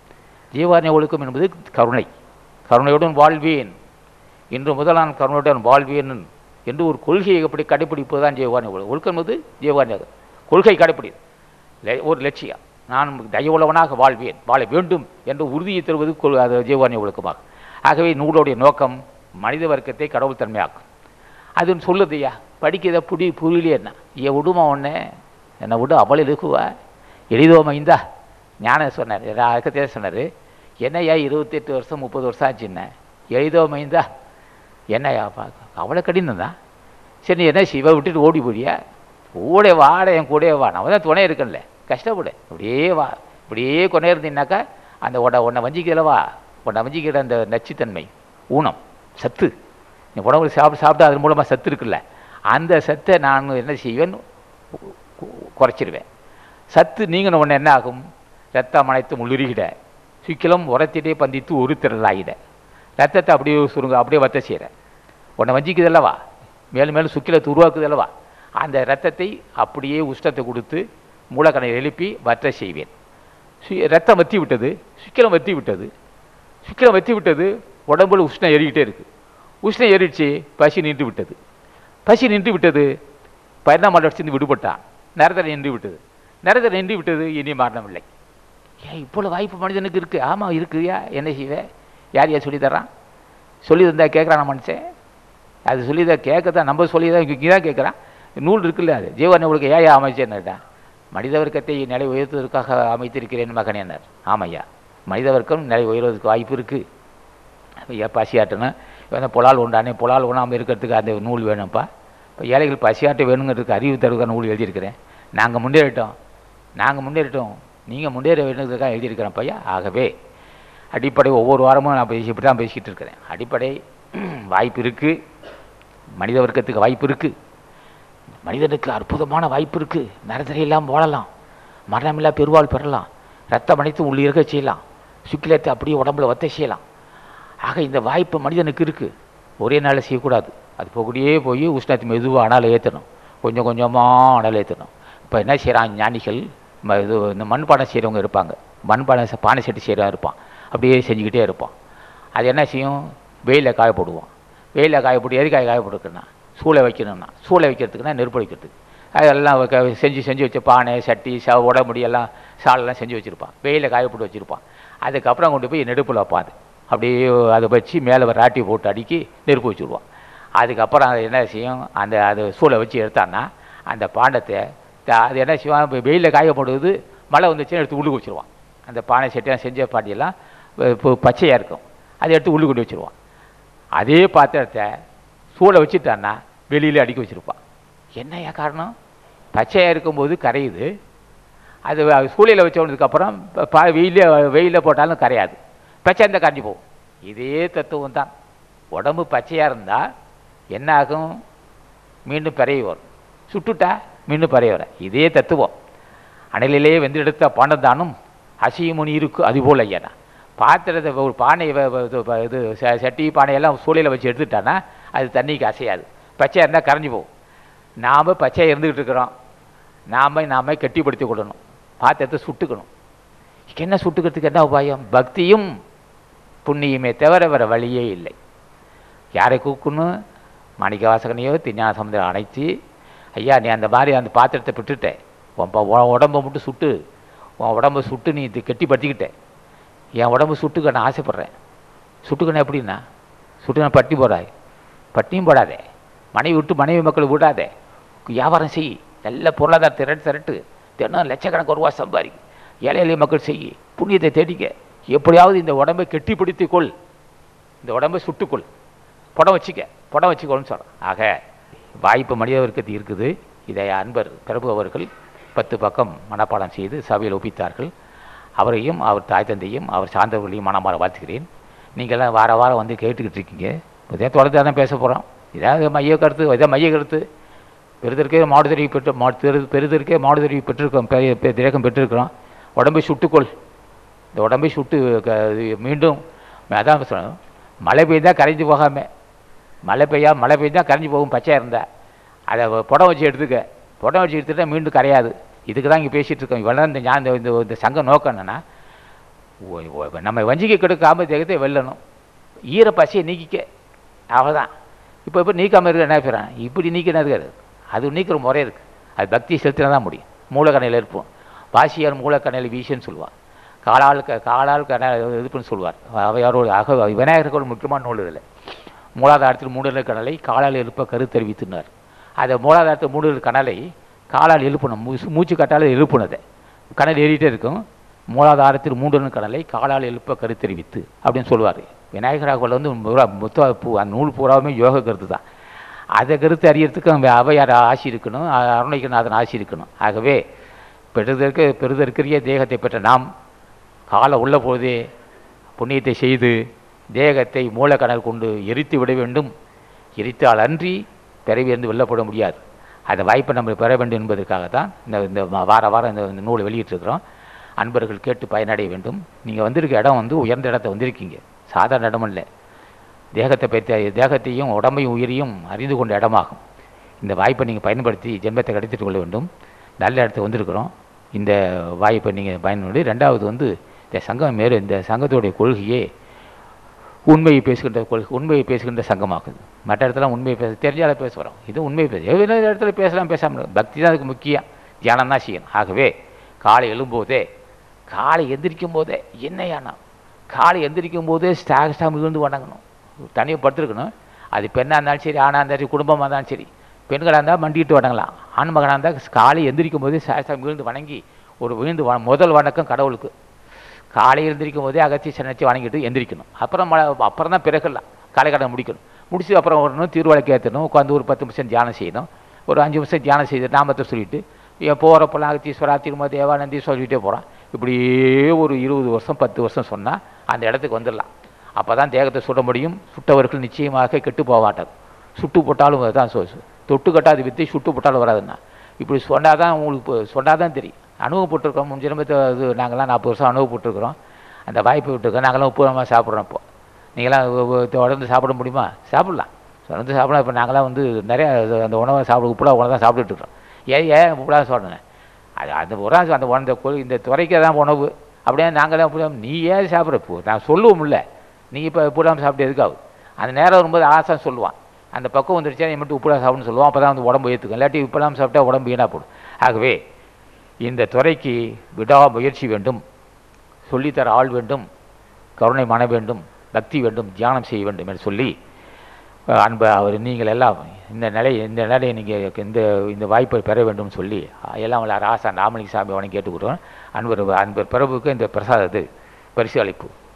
ஜீவாரண்ய ஒழுக்கம் என்பது கருணை கருணையுடன் வாழ்வேன் இன்று முதல் நான் கருணையுடன் வாழ்வேன் என்று ஒரு கொள்கையை எப்படி கடைப்பிடிப்பது தான் ஜீவாரண்ய ஒழுக்கம் ஒழுக்கம் என்பது ஜீவாரண்ய கொள்கை கடைப்பிடி லெ- ஒரு லட்சியம் நான் தயவுள்ளவனாக வாழ்வேன் வாழ வேண்டும் என்ற உறுதியை தருவது கொள்- அது ஜீவாரண்ய ஒழுக்கமாகும் ஆகவே நூலுடைய நோக்கம் மனித வர்க்கத்தை கடவுள் தன்மையாக்கும் அதுன்னு சொல்லுதையா படிக்கிறத புடி புரியலையே என்ன ஏன் விடுமா ஒன்று என்னை விடு அவள் இருக்குவா எளிதோ மைந்தா ஞானம் சொன்னார் அதுக்கத்தே சொன்னார் என்னையா இருபத்தெட்டு வருஷம் முப்பது வருஷம் ஆச்சுன்ன எளிதோ மைந்தா என்னையா பார்க்க அவ்வளோ கடினம் தான் சரி நீ என்ன சிவ விட்டுட்டு ஓடி போடியா ஓட வாட என் கூடயே வா நான் தான் துணை இருக்கேன்ல கஷ்டப்படு அப்படியே வா இப்படியே கொண்டே இருந்தீங்கன்னாக்கா அந்த உட உன்னை வஞ்சிக்கலவா உன்னை வஞ்சிக்கிற அந்த நச்சுத்தன்மை ஊனம் சத்து நீ உணவு சாப்பிட்டு சாப்பிட்டு அதன் மூலமாக சத்து இருக்குல்ல அந்த சத்தை நான் என்ன செய்வேன் கு- கு- குறைச்சிருவேன் சத்து நீங்கின உடனே என்ன ஆகும் ரத்தம் அனைத்தும் உள்ளுருகிட சுக்கிலம் உரத்திட்டே பந்தித்து ஒரு திரளாகிட ரத்தத்தை அப்படியே சுருங்க அப்படியே வத்த செய்கிற உன்னை வஞ்சிக்குதல்லவா மேலும் மேலும் சுக்கிலத்தை உருவாக்குதல்லவா அந்த ரத்தத்தை அப்படியே உஷ்ணத்தை கொடுத்து மூலக்கணை எழுப்பி வற்ற செய்வேன் சு- ரத்தம் வத்தி விட்டது சுக்கிலம் வத்தி விட்டது சுக்கிலம் வத்தி விட்டது உடம்புல உஷ்ணம் ஏறிக்கிட்டே இருக்கு உஷ்ணம் ஏறிடுச்சு பசி நின்று விட்டது பசி நின்று விட்டது பரிணாமலட்சிருந்து விடுபட்டான் நரதரை நின்று விட்டது நரதரை நின்று விட்டது இனி மரணம் இல்லை ஏன் இவ்வளோ வாய்ப்பு மனிதனுக்கு இருக்குது ஆமாம் இருக்குயா என்ன செய்வே யார் யார் சொல்லி தர்றான் சொல்லி தந்தா கேட்குறான் மனுஷன் அது சொல்லி தான் கேட்க தான் நம்ம சொல்லி தான் இங்கே தான் கேட்குறான் நூல் இருக்குல்ல அது ஜீவன் உங்களுக்கு ஏன் அமைச்சேன்னுட்டா மனித வர்க்கத்தை நிலை உயர்த்துவதற்காக அமைத்திருக்கிறேன் மகன் என்னார் ஆமையா மனித வர்க்கம் நிலை உயர்வதற்கு வாய்ப்பு இருக்குது ஐயா பசியாட்டணும் இவன் புலால் உண்டானே புலால் உண்ணாமல் இருக்கிறதுக்கு அந்த நூல் வேணும்ப்பா இப்போ ஏழைகள் பசியாட்ட வேணுங்கிறதுக்கு அறிவு தருவதற்கான நூல் எழுதியிருக்கிறேன் நாங்கள் முன்னேறிட்டோம் நாங்கள் முன்னேறிட்டோம் நீங்கள் முன்னேற வேணுங்கிறதுக்காக எழுதியிருக்கிறேன் பையா ஆகவே அடிப்படை ஒவ்வொரு வாரமும் நான் பேசி இப்படி தான் பேசிக்கிட்டு இருக்கிறேன் அடிப்படை வாய்ப்பு இருக்குது மனித வர்க்கத்துக்கு வாய்ப்பு இருக்குது மனிதனுக்கு அற்புதமான வாய்ப்பு இருக்குது நரதரை இல்லாமல் வாழலாம் மரணமில்லா பெருவாள் பெறலாம் ரத்தம் அனைத்து உள்ளே இருக்க செய்யலாம் சுக்கிலத்தை அப்படியே உடம்புல ஒத்த செய்யலாம் ஆக இந்த வாய்ப்பு மனிதனுக்கு இருக்குது ஒரே நாளில் செய்யக்கூடாது அது போகக்கூடியே போய் உஷ்ணத்தை மெதுவாக அனல் ஏற்றணும் கொஞ்சம் கொஞ்சமாக அனல் ஏற்றணும் இப்போ என்ன செய்கிறான் ஞானிகள் ம- இது இந்த மண்பானை செய்கிறவங்க இருப்பாங்க மண்பானை ச- பானை செட்டு செய்கிறவன் இருப்பான் அப்படியே செஞ்சுக்கிட்டே இருப்பான் அது என்ன செய்யும் வெயிலில் காய போடுவான் வெயிலில் காய போட்டு எதுக்காக காய போட்டுருக்குன்னா சூளை வைக்கணும்னா சூளை வைக்கிறதுக்குன்னா நெருப்பு வைக்கிறதுக்கு அதெல்லாம் வைக்க- செஞ்சு செஞ்சு வச்ச பானை சட்டி ச உடம்புடி எல்லாம் சாலெல்லாம் செஞ்சு வச்சுருப்பான் வெயிலில் காய போட்டு வச்சுருப்பான் அதுக்கப்புறம் கொண்டு போய் நெருப்பில் வைப்பான் அது அப்படியே அதை வச்சு மேலே ஒரு ராட்டி போட்டு அடுக்கி நெருப்பு வச்சுருவான் அதுக்கப்புறம் அது என்ன செய்யும் அந்த அது சூளை வச்சு எடுத்தான்னா அந்த பாண்டத்தை த- அது என்ன செய்வான் இப்போ வெயிலில் காய போடுவது மழை வந்துச்சுன்னா எடுத்து உள்ளுக்கு வச்சுருவான் அந்த பானை செட்டிலாம் செஞ்ச பாட்டியெல்லாம் இப்போ பச்சையாக இருக்கும் அதை எடுத்து உள்ளுக்கு கொண்டு வச்சுருவான் அதே பாத்திரத்தை சூளை வச்சுட்டான்னா வெளியில் அடுக்கி வச்சுருப்பான் என்னையா காரணம் பச்சையாக இருக்கும்போது கரையுது அது வ- சூளையில் வச்சவனதுக்கப்புறம் பா வெயிலில் வெயிலில் போட்டாலும் கரையாது பச்சை இருந்தால் கரைஞ்சி போகும் இதே தத்துவம் தான் உடம்பு பச்சையாக இருந்தால் என்ன ஆகும் மீண்டும் பிறைய வரும் சுட்டுட்டா மீண்டும் பிறைய வர இதே தத்துவம் அனலிலே வெந்தெடுத்த பாண்டதானும் அசியமுனி இருக்கு அதுபோல் ஐயானா பாத்திரத்தை ஒரு பானையை வ- வ- இது ப- இது ச- சட்டி பானையெல்லாம் சூளையில் வச்சு எடுத்துட்டான்னா அது தண்ணிக்கு அசையாது பச்சையாக இருந்தால் கரைஞ்சி போகும் நாம் பச்சையாக இருந்துக்கிட்டு இருக்கிறோம் நாம நாம கெட்டிப்படுத்தி கொள்ளணும் பாத்திரத்தை சுட்டுக்கணும் என்ன சுட்டுக்கிறதுக்கு என்ன உபாயம் பக்தியும் புண்ணியமே தவிர வேற வழியே இல்லை யாரை கூக்கணும் மாணிக்க வாசகனையோ திஞான சமுதிரம் அணைச்சி ஐயா நீ அந்த மாதிரி அந்த பாத்திரத்தை விட்டுட்ட உன் ப- உன் உடம்பை மட்டும் சுட்டு உன் உடம்பை சுட்டு நீ இது கெட்டிப்படுத்திக்கிட்ட என் உடம்பு சுட்டுக்க நான் ஆசைப்பட்றேன் சுட்டுக்கணும் எப்படின்னா சுட்டுக்கணும் பட்டி போடாது பட்டியும் போடாதே மனைவி விட்டு மனைவி மக்கள் விடாதே வியாபாரம் செய் நல்ல பொருளாதார திரட்டு திரட்டு தினம் லட்சக்கணக்கு ரூபா சம்பாதி ஏழை எளிய மக்கள் செய் புண்ணியத்தை தேடிக்க எப்படியாவது இந்த உடம்பை கெட்டிப்படுத்திக் கொள் இந்த உடம்பை சுட்டுக்கொள் புடம் வச்சுக்க புடம் வச்சுக்கோன்னு சொல்கிறேன் ஆக வாய்ப்பு மனித வர்க்கத்தில் இருக்குது இதை அன்பர் பிரபு அவர்கள் பத்து பக்கம் மனப்பாடம் செய்து சபையில் ஒப்பித்தார்கள் அவரையும் அவர் தாய் தந்தையும் அவர் சார்ந்தவர்களையும் மனமாற வாழ்த்துகிறேன் நீங்கள்லாம் வார வாரம் வந்து கேட்டுக்கிட்டு இருக்கீங்க இதே தொடர்ந்து தான் பேச போகிறோம் இதாவது மைய கருத்து இதை மைய கருத்து பெருதற்கே மாடுதறிவு பெற்று மா பெரு பெருதற்கே மாடுதறிவு பெற்றிருக்கோம் பெரிய பெ- திரேகம் பெற்றிருக்கிறோம் உடம்பை சுட்டுக்கொள் இந்த உடம்பை சுட்டு க- இது மீண்டும் அதான் சொல்லணும் மழை பெய்தா கரைஞ்சு போகாம மழை பெய்யா மழை பெய்தா கரைஞ்சு போகும் பச்சையாக இருந்தா அதை வ- புடம் வச்சு எடுத்துக்க புடம் வச்சு எடுத்துட்டா மீண்டும் கரையாது இதுக்கு தான் இங்கே பேசிகிட்டு இருக்கோம் இவ்வளோ இந்த ஞான இந்த இந்த சங்கம் நோக்கம் என்னென்னா ஓ- ஓ- நம்ம வஞ்சிக்க கெடுக்காம தேகத்தை வெல்லணும் ஈரப்பசியை நீக்கிக்க அவ்வளோதான் இப்போ இப்போ நீக்காமல் இருக்க என்ன செய்றான் இப்படி நீக்கினா இருக்காது அது நீக்கிற முறை இருக்குது அது பக்தி செலுத்தினா தான் முடியும் மூலக்கணையில் இருப்போம் வாசியார் மூலக்கணையில் வீசுன்னு சொல்லுவார் காலால் க காலால் கண இதுப்புன்னு சொல்லுவார் அவையாரோட அக விநாயகருக்கு ஒரு முக்கியமான நூல் இதில் மூலாதாரத்தில் மூடுதல் கணலை காலால் எழுப்ப கருத்தறிவித்துனார் அதை மூலாதாரத்தில் மூடுதல் கணலை காலால் எழுப்பணும் மூச்சு மூச்சு கட்டால் எழுப்புனதை கணல் ஏறிட்டே இருக்கும் மூலாதாரத்தில் மூடுதல் கடலை காலால் எழுப்ப கருத்தறிவித்து அப்படின்னு சொல்லுவார் விநாயகராகவில் வந்து பூரா மொத்த பூ அந்த நூல் பூராவுமே யோக கருத்து தான் அதை கருத்து அறியறதுக்கு அங்க அவையார் ஆசி இருக்கணும் அ- அருணகிரிநாதன் ஆசி இருக்கணும் ஆகவே பெறுதற்கு பெறுதற்குரிய தேகத்தை பெற்ற நாம் கால உள்ள போதே புண்ணியத்தை செய்து தேகத்தை மூலக்கணல் கொண்டு எரித்து விட வேண்டும் எரித்தால் அன்றி பிறவியிருந்து வெல்லப்பட முடியாது அந்த வாய்ப்பை நம்ம பெற வேண்டும் என்பதற்காகத்தான் இந்த இந்த வா- வார வாரம் இந்த இந்த நூலை வெளியிட்டிருக்கிறோம் அன்பர்கள் கேட்டு பயனடைய வேண்டும் நீங்கள் வந்திருக்க இடம் வந்து உயர்ந்த இடத்த வந்திருக்கீங்க சாதாரண இடம் இல்லை தேகத்தை பற்றி தேகத்தையும் உடம்பையும் உயிரையும் அறிந்து கொண்ட இடமாகும் இந்த வாய்ப்பை நீங்கள் பயன்படுத்தி ஜென்மத்தை கிடைத்துக் கொள்ள வேண்டும் நல்ல இடத்துக்கு வந்திருக்கிறோம் இந்த வாய்ப்பை நீங்கள் பயன்படுத்தி ரெண்டாவது வந்து இந்த சங்கம் மேலே இந்த சங்கத்துடைய கொள்கையே உண்மையை பேசுகின்ற கொள்கை உண்மையை பேசுகின்ற சங்கமாகுது மற்ற இடத்துல உண்மையை பேச தெரிஞ்சால பேச வரோம் இது உண்மையை பேச எவ்வளோ இடத்துல பேசலாம் பேசாமல் பக்தி தான் அதுக்கு முக்கியம் தியானம் தான் செய்யணும் ஆகவே காலை எழும்போதே காலை எந்திரிக்கும் போதே என்னையானா காலை எந்திரிக்கும் போதே ஸ்டாக் ஸ்டாம் இருந்து வணங்கணும் தனியாக படுத்துருக்கணும் அது பெண்ணாக இருந்தாலும் சரி ஆணாக இருந்தாலும் சரி குடும்பமாக இருந்தாலும் சரி பெண்களாக இருந்தால் மண்டிட்டு வணங்கலாம் ஆண் மகனாக இருந்தால் காலை எந்திரிக்கும் போதே சாஸ்திரம் விழுந்து வணங்கி ஒரு விழுந்து வ- முதல் வணக்கம் கடவுளுக்கு காலை எழுந்திரிக்கும் போதே அகத்தி சனச்சி வணங்கிட்டு எந்திரிக்கணும் அப்புறம் ம- அப்புறம் தான் பிறகுலாம் காலை கடனை முடிக்கணும் முடிச்சு அப்புறம் வரணும் திருவழைக்கு ஏற்றணும் உட்காந்து ஒரு பத்து நிமிஷம் தியானம் செய்யணும் ஒரு அஞ்சு நிமிஷம் தியானம் செய்து நாமத்தை சொல்லிட்டு என் போகிறப்பெல்லாம் அகத்தீஸ்வரா திரும்ப தேவானந்தி சொல்லிகிட்டே போகிறான் இப்படியே ஒரு இருபது வருஷம் பத்து வருஷம் சொன்னால் அந்த இடத்துக்கு வந்துடலாம் அப்போ தான் தேகத்தை சுட முடியும் சுட்டவர்கள் நிச்சயமாக கெட்டு போவாட்டாது சுட்டு போட்டாலும் அதுதான் சொ சொ- தொட்டு கட்டாது வித்தை சுட்டு போட்டாலும் வராதுன்னா இப்படி சொன்னால் தான் உங்களுக்கு சொன்னால் தான் தெரியும் அனுபவப்பட்டிருக்கோம் முன் ஜென்மத்தை இது நாங்களாம் நாற்பது வருஷம் அனுபவப்பட்டிருக்கிறோம் அந்த வாய்ப்பு விட்டுருக்கோம் நாங்களாம் உப்புரமாக சாப்பிட்றோம் இப்போ நீங்களாம் உ- உ- தொடர்ந்து சாப்பிட முடியுமா சாப்பிட்லாம் தொடர்ந்து சாப்பிடலாம் இப்போ நாங்களாம் வந்து நிறைய இது- அந்த உணவை சாப்பிட உப்புடா உணவை தான் சாப்பிட்டுட்டு இருக்கோம் ஏன் ஏன் உப்புடா சொல்கிறேன் அது அந்த உணவு அந்த உண- இந்த கொ- இந்த துறைக்கு தான் உணவு அப்படியே நாங்களாம் அப்படி நீ ஏன் சாப்பிட்ற இப்போ நான் சொல்லுவோம்ல நீ இப்போ உப்புடாமல் சாப்பிட்டு எதுக்காகும் அந்த நேரம் வரும்போது ஆசான் சொல்லுவான் அந்த பக்கம் வந்துருச்சா நீ மட்டும் உப்புடா சாப்பிடுன்னு சொல்லுவான் அப்போ தான் வந்து உடம்பு ஏற்றுக்கும் இல்லாட்டி உப்பெல்லாம் சாப்பிட்டா உடம்பு வீணாக போடும் ஆகவே இந்த துறைக்கு விடா முயற்சி வேண்டும் சொல்லித்தர ஆள் வேண்டும் கருணை மன வேண்டும் பக்தி வேண்டும் தியானம் செய்ய வேண்டும் என்று சொல்லி அஹ், அன்பு அவர் நீங்கள் எல்லாம் இந்த நிலை இந்த நிலையை நீங்கள் இந்த இந்த வாய்ப்பை பெற வேண்டும் சொல்லி அஹ், எல்லாம் வல்ல ராசா ராமலிங்க சாமி அவனை கேட்டுக்கிறோம் அன்பர் அன்பர் பிரபுக்கு இந்த பிரசாதத்தை பரிசு அளிப்பு